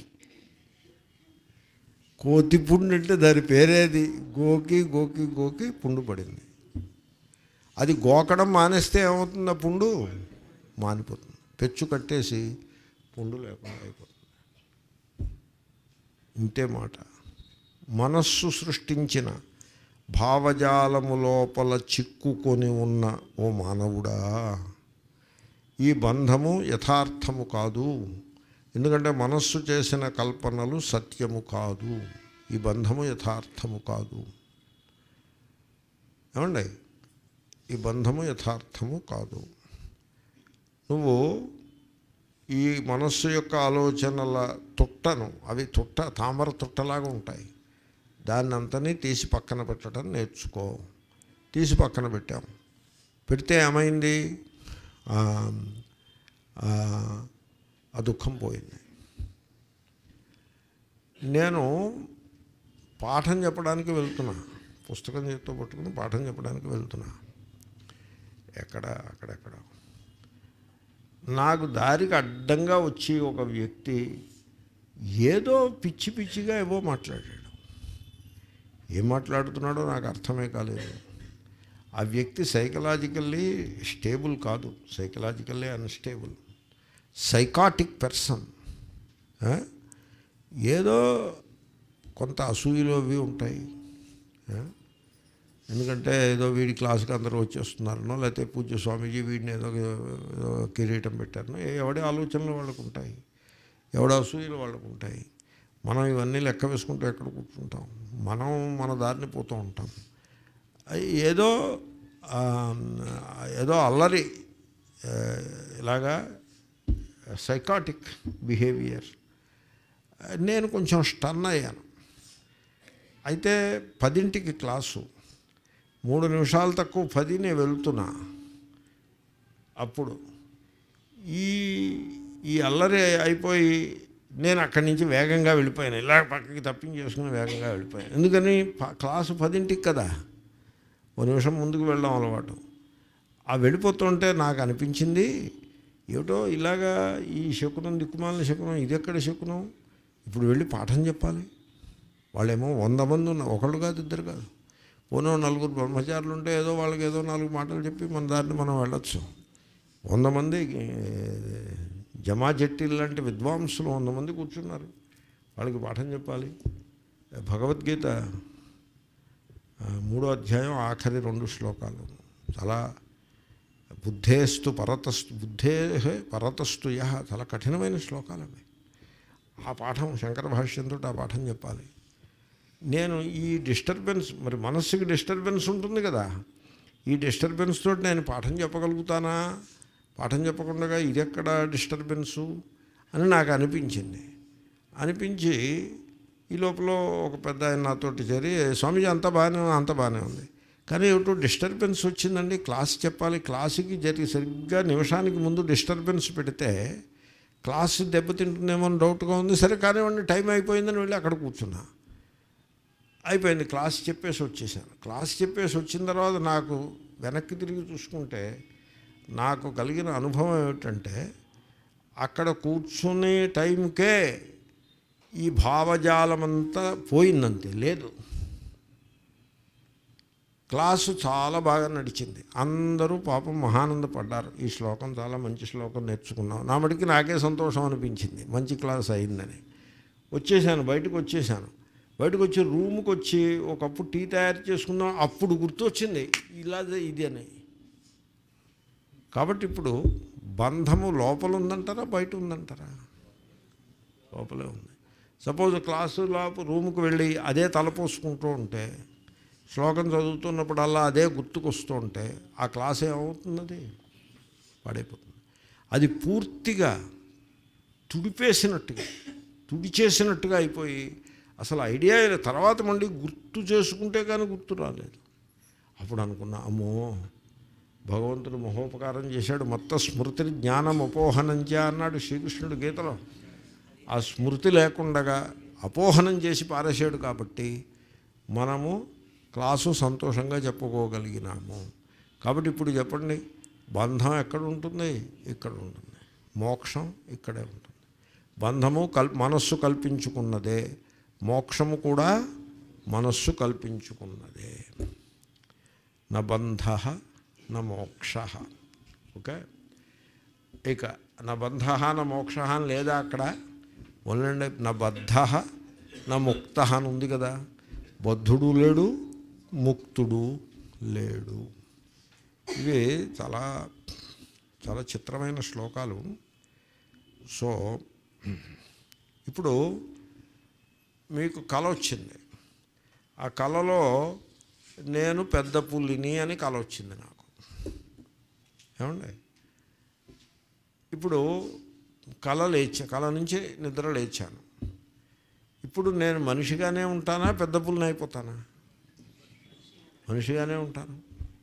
కోతి పుండు అంటే దాని పేరేది గోకి గోకి గోకి పుండు పడింది అది గోకడం మానేస్తే ఏమవుతుంది ఆ పుండు మానిపోతుంది పెచ్చు కట్టేసి పుండు లేకుండా అయిపోతుంది ఇంతే మాట మనస్సు సృష్టించిన భావజాలము లోపల చిక్కుకొని ఉన్న ఓ మానవుడా ఈ బంధము యథార్థము కాదు ఎందుకంటే మనస్సు చేసిన కల్పనలు సత్యము కాదు ఈ బంధము యథార్థము కాదు ఏమండి ఈ బంధము యథార్థము కాదు నువ్వు ఈ మనస్సు యొక్క ఆలోచనల తుట్టను అవి తుట్ట తామర తుట్టలాగా ఉంటాయి దాన్ని అంతని తీసి పక్కన పెట్టడం నేర్చుకో తీసి పక్కన పెట్టాం పెడితే ఏమైంది ఆ, ఆ, ఆ దుఃఖం పోయింది నేను పాఠం చెప్పడానికి వెళ్తున్నా పుస్తకం చేతితో పట్టుకుని పాఠం చెప్పడానికి వెళ్తున్నా ఎక్కడ అక్కడెక్కడ నాకు దారికి అడ్డంగా వచ్చి ఒక వ్యక్తి ఏదో పిచ్చి పిచ్చిగా ఏవో మాట్లాడాడు ఏం మాట్లాడుతున్నాడో నాకు అర్థమే కాలేదు ఆ వ్యక్తి సైకలాజికల్లీ స్టేబుల్ కాదు సైకలాజికల్లీ అన్స్టేబుల్ సైకాటిక్ పర్సన్ ఏదో కొంత అసూయలు అవి ఉంటాయి ఆ? ఎందుకంటే ఏదో వీడి క్లాస్కి అందరూ వచ్చేస్తున్నారనో లేకపోతే పూజ్య స్వామీజీ వీడిని ఏదో ఏదో కిరీటం పెట్టారనో ఎవడి ఆలోచనలు వాళ్ళకు ఉంటాయి ఎవడ అసూయలు వాళ్ళకు ఉంటాయి మనం ఇవన్నీ లెక్క వేసుకుంటూ ఎక్కడ కూర్చుంటాం మనం మన దారిని పోతూ ఉంటాం అయ్ ఏదో ఆ, ఏదో అల్లరి ఆ, ఇలాగా సైకాటిక్ బిహేవియర్ నేను కొంచెం స్టన్ అయ్యాను అయితే పదింటికి క్లాసు మూడు నిమిషాలు తక్కువ పది నేను వెళ్తున్నా అప్పుడు ఈ ఈ అల్లరి అయిపోయి నేను అక్కడి నుంచి వేగంగా వెళ్ళిపోయాను ఇలా పక్కకి తప్పించేసుకుని వేగంగా వెళ్ళిపోయాను ఎందుకని ప- క్లాసు పదింటికి కదా ఓ నిమిషం ముందుకు వెళ్ళడం అలవాటు ఆ వెళ్ళిపోతుంటే నాకు అనిపించింది ఏమిటో ఇలాగా ఈ శకునం దిక్కుమాలిన శకునం ఇది ఎక్కడ శకునం ఇప్పుడు వెళ్ళి పాఠం చెప్పాలి వాళ్ళేమో వంద మంది ఉన్నారు ఒకళ్ళు కాదు ఇద్దరు కాదు పోనో నలుగురు బ్రహ్మచారులు ఉంటే ఏదో వాళ్ళకి ఏదో నాలుగు మాటలు చెప్పి మన దారిని మనం వెళ్ళొచ్చు వంద మంది ఏ, జమా జట్టీలు లాంటి విద్వాంసులు వంద మంది కూర్చున్నారు వాళ్ళకి పాఠం చెప్పాలి భగవద్గీత ఆ, మూడో అధ్యాయం ఆఖరి రెండు శ్లోకాలు చాలా బుద్ధేస్తు పరతస్తు బుద్ధే పరతస్తు యహ చాలా కఠినమైన శ్లోకాలు అవి ఆ పాఠం శంకర భాష్యంతో ఆ పాఠం చెప్పాలి నేను ఈ డిస్టర్బెన్స్ మరి మనస్సుకి డిస్టర్బెన్స్ ఉంటుంది కదా ఈ డిస్టర్బెన్స్ తోటి నేను పాఠం చెప్పగలుగుతానా పాఠం చెప్పకుండా ఇది ఎక్కడ డిస్టర్బెన్సు అని నాకు అనిపించింది అనిపించి ఈ లోపల ఒక పెద్ద ఆయన నాతోటి చేరి స్వామీజీ అంత బాగానే ఉంది, అంత బాగానే ఉంది కానీ ఏమిటో డిస్టర్బెన్స్ వచ్చిందండి క్లాస్ చెప్పాలి క్లాసుకి జరిగి సరిగ్గా నిమిషానికి ముందు డిస్టర్బెన్స్ పెడితే క్లాస్ దెబ్బతింటుందేమో అని డౌట్గా ఉంది సరే కానివ్వండి టైం అయిపోయిందని వెళ్ళి అక్కడ కూర్చున్నా అయిపోయింది క్లాస్ చెప్పేసి వచ్చేసాను క్లాస్ చెప్పేసి వచ్చిన తర్వాత నాకు వెనక్కి తిరిగి చూసుకుంటే నాకు కలిగిన అనుభవం ఏమిటంటే అక్కడ కూర్చునే టైంకే ఈ భావజాలమంతా పోయిందంతే లేదు క్లాసు చాలా బాగా నడిచింది అందరూ పాపం మహానందపడ్డారు ఈ శ్లోకం చాలా మంచి శ్లోకం నేర్చుకున్నాం నా మటుకి నాకే సంతోషం అనిపించింది మంచి క్లాస్ అయిందని వచ్చేసాను బయటకు వచ్చేసాను బయటకు వచ్చి రూమ్కి వచ్చి ఒకప్పుడు టీ తయారు చేసుకుందాం అప్పుడు గుర్తొచ్చింది ఇలా ఇది అని కాబట్టి ఇప్పుడు బంధము లోపల ఉందంటారా బయట ఉందంటారా లోపలే ఉంది సపోజ్ క్లాసు లోపు రూమ్కి వెళ్ళి అదే తలపోసుకుంటూ ఉంటే శ్లోకం చదువుతున్నప్పుడల్లా అదే గుర్తుకొస్తూ ఉంటే ఆ క్లాస్ ఏమవుతున్నది పడైపోతుంది అది పూర్తిగా తుడిపేసినట్టుగా తుడిచేసినట్టుగా అయిపోయి అసలు ఐడియా అయిన తర్వాత మళ్ళీ గుర్తు చేసుకుంటే కానీ గుర్తు రాలేదు అప్పుడు అనుకున్నా అమ్మో భగవంతుడు మహోపకారం చేశాడు మొత్తం స్మృతిని జ్ఞానం అపోహనంచా అన్నాడు శ్రీకృష్ణుడు గీతలో ఆ స్మృతి లేకుండగా అపోహనం చేసి పారేసాడు కాబట్టి మనము క్లాసు సంతోషంగా చెప్పుకోగలిగినాము కాబట్టి ఇప్పుడు చెప్పండి బంధం ఎక్కడ ఉంటుంది ఇక్కడ ఉంటుంది మోక్షం ఇక్కడే ఉంటుంది బంధము కల్ మనస్సు కల్పించుకున్నదే మోక్షము కూడా మనస్సు కల్పించుకున్నదే న బంధ న మోక్ష ఓకే ఇక నా బంధ నా మోక్ష అని లేదా అక్కడ ఓన్లండి నా బద్ధ నా ముక్త అని ఉంది కదా బద్ధుడు లేడు ముక్తుడు లేడు ఇవి చాలా చాలా చిత్రమైన శ్లోకాలు సో ఇప్పుడు మీకు కళ వచ్చింది ఆ కళలో నేను పెద్ద పుల్లిని అని కళ వచ్చింది నాకు ఏమండి ఇప్పుడు కళ లేచా కళ నుంచి నిద్ర లేచాను ఇప్పుడు నేను మనిషిగానే ఉంటానా పెద్ద పుల్లిని అయిపోతానా మనిషిగానే ఉంటాను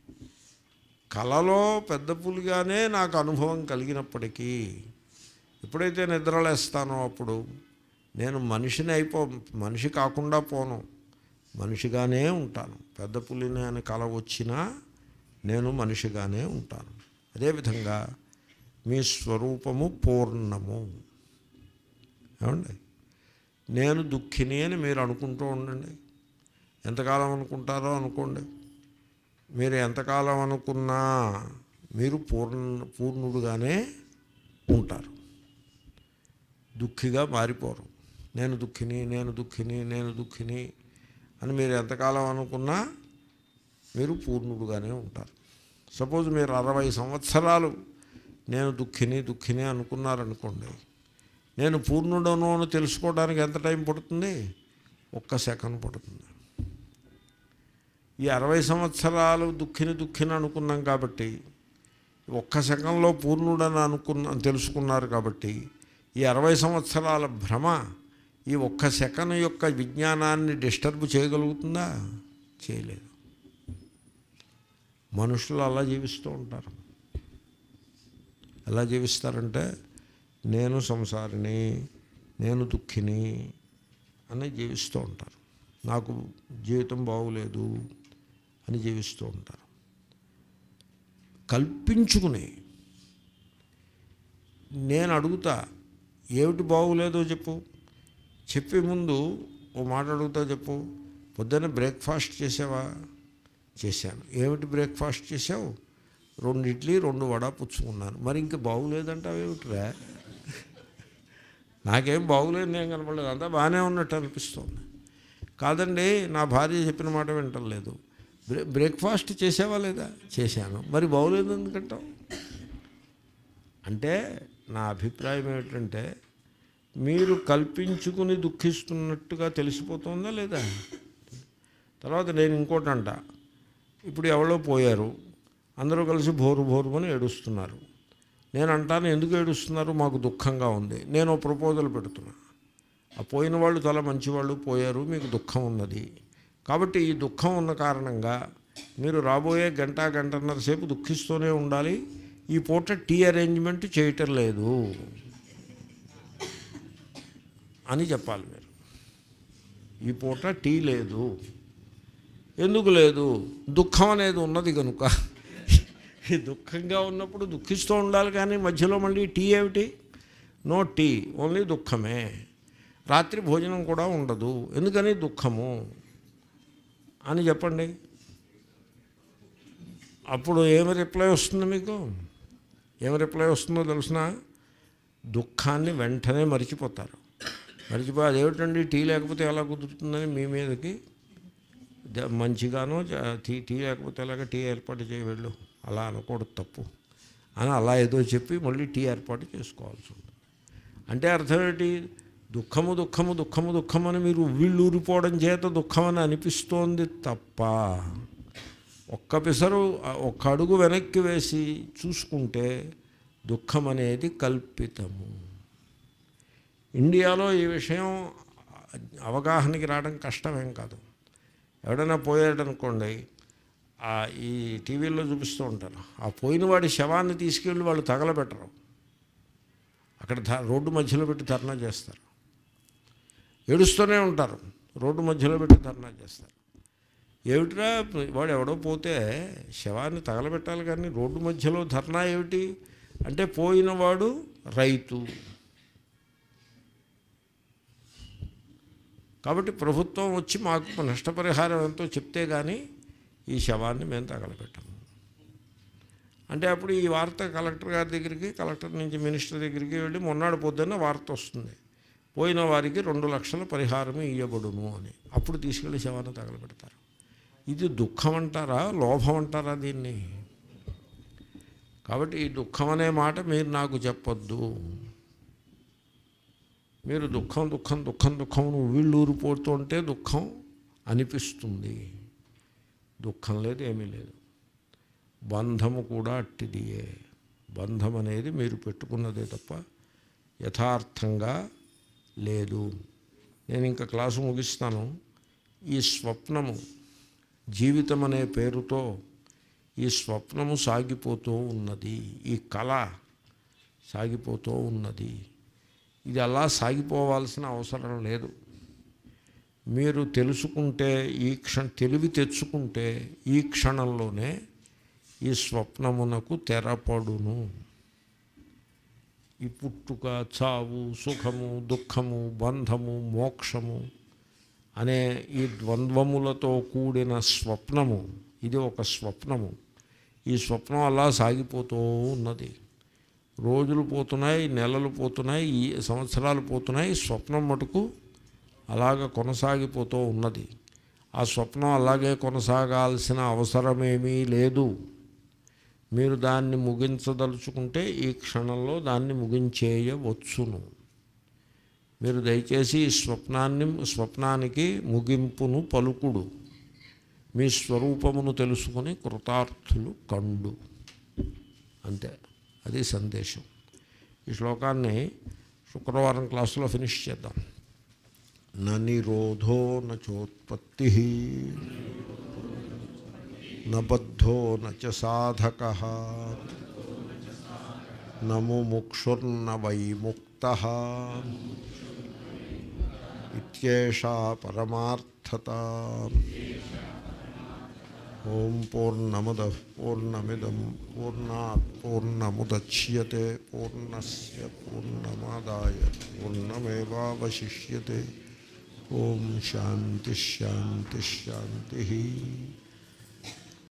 కళలో పెద్ద పులిగానే నాకు అనుభవం కలిగినప్పటికీ ఎప్పుడైతే నిద్రలేస్తానో అప్పుడు నేను మనిషిని అయిపో మనిషి కాకుండా పోను మనిషిగానే ఉంటాను పెద్ద పులిని అని కళ వచ్చినా నేను మనిషిగానే ఉంటాను అదేవిధంగా మీ స్వరూపము పూర్ణము ఏమండి నేను దుఃఖిని అని మీరు అనుకుంటూ ఉండండి ఎంతకాలం అనుకుంటారో అనుకోండి మీరు ఎంతకాలం అనుకున్నా మీరు పూర్ణ పూర్ణుడుగానే ఉంటారు దుఃఖిగా మారిపోరు నేను దుఃఖిని నేను దుఃఖిని నేను దుఃఖిని అని మీరు ఎంతకాలం అనుకున్నా మీరు పూర్ణుడుగానే ఉంటారు సపోజ్ మీరు అరవై సంవత్సరాలు నేను దుఃఖిని దుఃఖిని అనుకున్నారనుకోండి నేను పూర్ణుడను అని తెలుసుకోవడానికి ఎంత టైం పడుతుంది ఒక్క సెకండ్ పడుతుంది ఈ అరవై సంవత్సరాలు దుఃఖిని దుఃఖిని అనుకున్నాం కాబట్టి ఒక్క సెకండ్లో పూర్ణుడని అనుకున్న తెలుసుకున్నారు కాబట్టి ఈ అరవై సంవత్సరాల భ్రమ ఈ ఒక్క సెకండ్ యొక్క విజ్ఞానాన్ని డిస్టర్బ్ చేయగలుగుతుందా చేయలేదు మనుషులు అలా జీవిస్తూ ఉంటారు ఎలా జీవిస్తారంటే నేను సంసారిని నేను దుఃఖిని అని జీవిస్తూ ఉంటారు నాకు జీవితం బాగులేదు అని జీవిస్తూ ఉంటారు కల్పించుకుని నేను అడుగుతా ఏమిటి బాగులేదో చెప్పు చెప్పే ముందు ఓ మాట అడుగుతా చెప్పు పొద్దున్న బ్రేక్ఫాస్ట్ చేసావా చేశాను ఏమిటి బ్రేక్ఫాస్ట్ చేసావు రెండు ఇడ్లీ రెండు వడ పుచ్చుకున్నాను మరి ఇంకా బాగులేదంటావేమిట్రా నాకేం బాగులేదు నేను కనపడలేదు అంతా బాగానే ఉన్నట్టు అనిపిస్తుంది కాదండి నా భార్య చెప్పిన మాట వింటలేదు బ్రే బ్రేక్ఫాస్ట్ చేసావా లేదా చేశాను మరి బాగులేదు ఎందుకంటావు అంటే నా అభిప్రాయం ఏమిటంటే మీరు కల్పించుకుని దుఃఖిస్తున్నట్టుగా తెలిసిపోతుందా లేదా తర్వాత నేను ఇంకోటి అంట ఇప్పుడు ఎవరో పోయారు అందరూ కలిసి భోరు భోరు అని ఏడుస్తున్నారు నేను అంటాను ఎందుకు ఏడుస్తున్నారు మాకు దుఃఖంగా ఉంది నేను ప్రపోజల్ పెడుతున్నా ఆ పోయిన వాళ్ళు చాలా మంచివాళ్ళు పోయారు మీకు దుఃఖం ఉన్నది కాబట్టి ఈ దుఃఖం ఉన్న కారణంగా మీరు రాబోయే గంట గంటన్నర సేపు దుఃఖిస్తూనే ఉండాలి ఈ పూట టీ అరేంజ్మెంట్ చేయటం లేదు అని చెప్పాలి మీరు ఈ పూట టీ లేదు ఎందుకు లేదు దుఃఖం అనేది ఉన్నది కనుక ఈ దుఃఖంగా ఉన్నప్పుడు దుఃఖిస్తూ ఉండాలి కానీ మధ్యలో మళ్ళీ టీ ఏమిటి నో టీ ఓన్లీ దుఃఖమే రాత్రి భోజనం కూడా ఉండదు ఎందుకని దుఃఖము అని చెప్పండి అప్పుడు ఏమి రిప్లై వస్తుంది మీకు ఏమి రిప్లై వస్తుందో తెలిసిన దుఃఖాన్ని వెంటనే మరిచిపోతారు మరిచిపోయి అదేమిటండి టీ లేకపోతే ఎలా కుదురుతుందని మీ మీదకి ద- మంచిగానో జ- టీ టీ లేకపోతే ఎలాగ టీ ఏర్పాటు చేయవెళ్ళు అలా అనకూడదు తప్పు అని అలా ఏదో చెప్పి మళ్ళీ టీ ఏర్పాటు చేసుకోవాల్సి ఉంటుంది అంటే అర్థం ఏంటి దుఃఖము దుఃఖము దుఃఖము దుఃఖం అని మీరు వీళ్ళూరిపోవడం చేత దుఃఖం అని అనిపిస్తోంది తప్ప ఒక్క పిసరు ఆ ఒక్క అడుగు వెనక్కి వేసి చూసుకుంటే దుఃఖం అనేది కల్పితము ఇండియాలో ఈ విషయం అవగాహనకి రావడం కష్టమేం కాదు ఎవడైనా పోయాడనుకోండి ఆ ఈ టీవీలో చూపిస్తూ ఉంటారు ఆ పోయిన వాడి శవాన్ని తీసుకెళ్ళి వాళ్ళు తగలబెట్టరు అక్కడ ధ- రోడ్డు మధ్యలో పెట్టి ధర్నా చేస్తారు ఏడుస్తూనే ఉంటారు రోడ్డు మధ్యలో పెట్టి ధర్నా చేస్తారు ఏమిట్రా వాడు ఎవడో పోతే శవాన్ని తగలబెట్టాలి కానీ రోడ్డు మధ్యలో ధర్నా ఏమిటి అంటే పోయినవాడు రైతు కాబట్టి ప్రభుత్వం వచ్చి మాకు నష్టపరిహారం ఎంతో చెప్తే కానీ ఈ శవాన్ని మేము తగలబెట్టము అంటే అప్పుడు ఈ వార్త కలెక్టర్ గారి దగ్గరికి కలెక్టర్ నుంచి మినిస్టర్ దగ్గరికి వెళ్ళి మొన్నాడు పొద్దున్న వార్త వస్తుంది పోయిన వారికి రెండు లక్షల పరిహారం ఇవ్వబడును అని అప్పుడు తీసుకెళ్ళి శవాన్ని తగలబెడతారు ఇది దుఃఖం అంటారా లోభం అంటారా దీన్ని కాబట్టి ఈ దుఃఖం అనే మాట మీరు నాకు చెప్పొద్దు మీరు దుఃఖం దుఃఖం దుఃఖం దుఃఖం నువ్వు వీళ్ళు ఊరిపోతుంటే దుఃఖం అనిపిస్తుంది దుఃఖం లేదు ఏమీ లేదు బంధము కూడా అట్టిదియే బంధం అనేది మీరు పెట్టుకున్నదే తప్ప యథార్థంగా లేదు నేను ఇంకా క్లాసు ముగిస్తాను ఈ స్వప్నము జీవితం అనే పేరుతో ఈ స్వప్నము సాగిపోతూ ఉన్నది ఈ కళ సాగిపోతూ ఉన్నది ఇది అలా సాగిపోవాల్సిన అవసరం లేదు మీరు తెలుసుకుంటే ఈ క్షణ తెలివి తెచ్చుకుంటే ఈ క్షణంలోనే ఈ స్వప్నమునకు తెరపడును ఈ పుట్టుక చావు సుఖము దుఃఖము బంధము మోక్షము అనే ఈ ద్వంద్వములతో కూడిన స్వప్నము ఇది ఒక స్వప్నము ఈ స్వప్నం అలా సాగిపోతూ ఉన్నది రోజులు పోతున్నాయి నెలలు పోతున్నాయి ఈ సంవత్సరాలు పోతున్నాయి స్వప్నం మటుకు అలాగ కొనసాగిపోతూ ఉన్నది ఆ స్వప్నం అలాగే కొనసాగాల్సిన అవసరమేమీ లేదు మీరు దాన్ని ముగించదలుచుకుంటే ఈ క్షణంలో దాన్ని ముగించేయవచ్చును మీరు దయచేసి ఈ స్వప్నాన్ని స్వప్నానికి ముగింపును పలుకుడు మీ స్వరూపమును తెలుసుకొని కృతార్థులు కండు అంతే అది సందేశం ఈ శ్లోకాన్ని శుక్రవారం క్లాసులో ఫినిష్ చేద్దాం న నిరోధో నచోత్పత్తి నబద్ధో నచ సాధక నముముక్షుర్న వై ముక్త ఇత్యేషా పరమార్థత ఓం పూర్ణముద పూర్ణమిదం పూర్ణాత్ పూర్ణముద్యతే పూర్ణస్ పూర్ణమాదాయ పూర్ణమేవాశిష్యతే ఓం శాంతి శాంతి శాంతి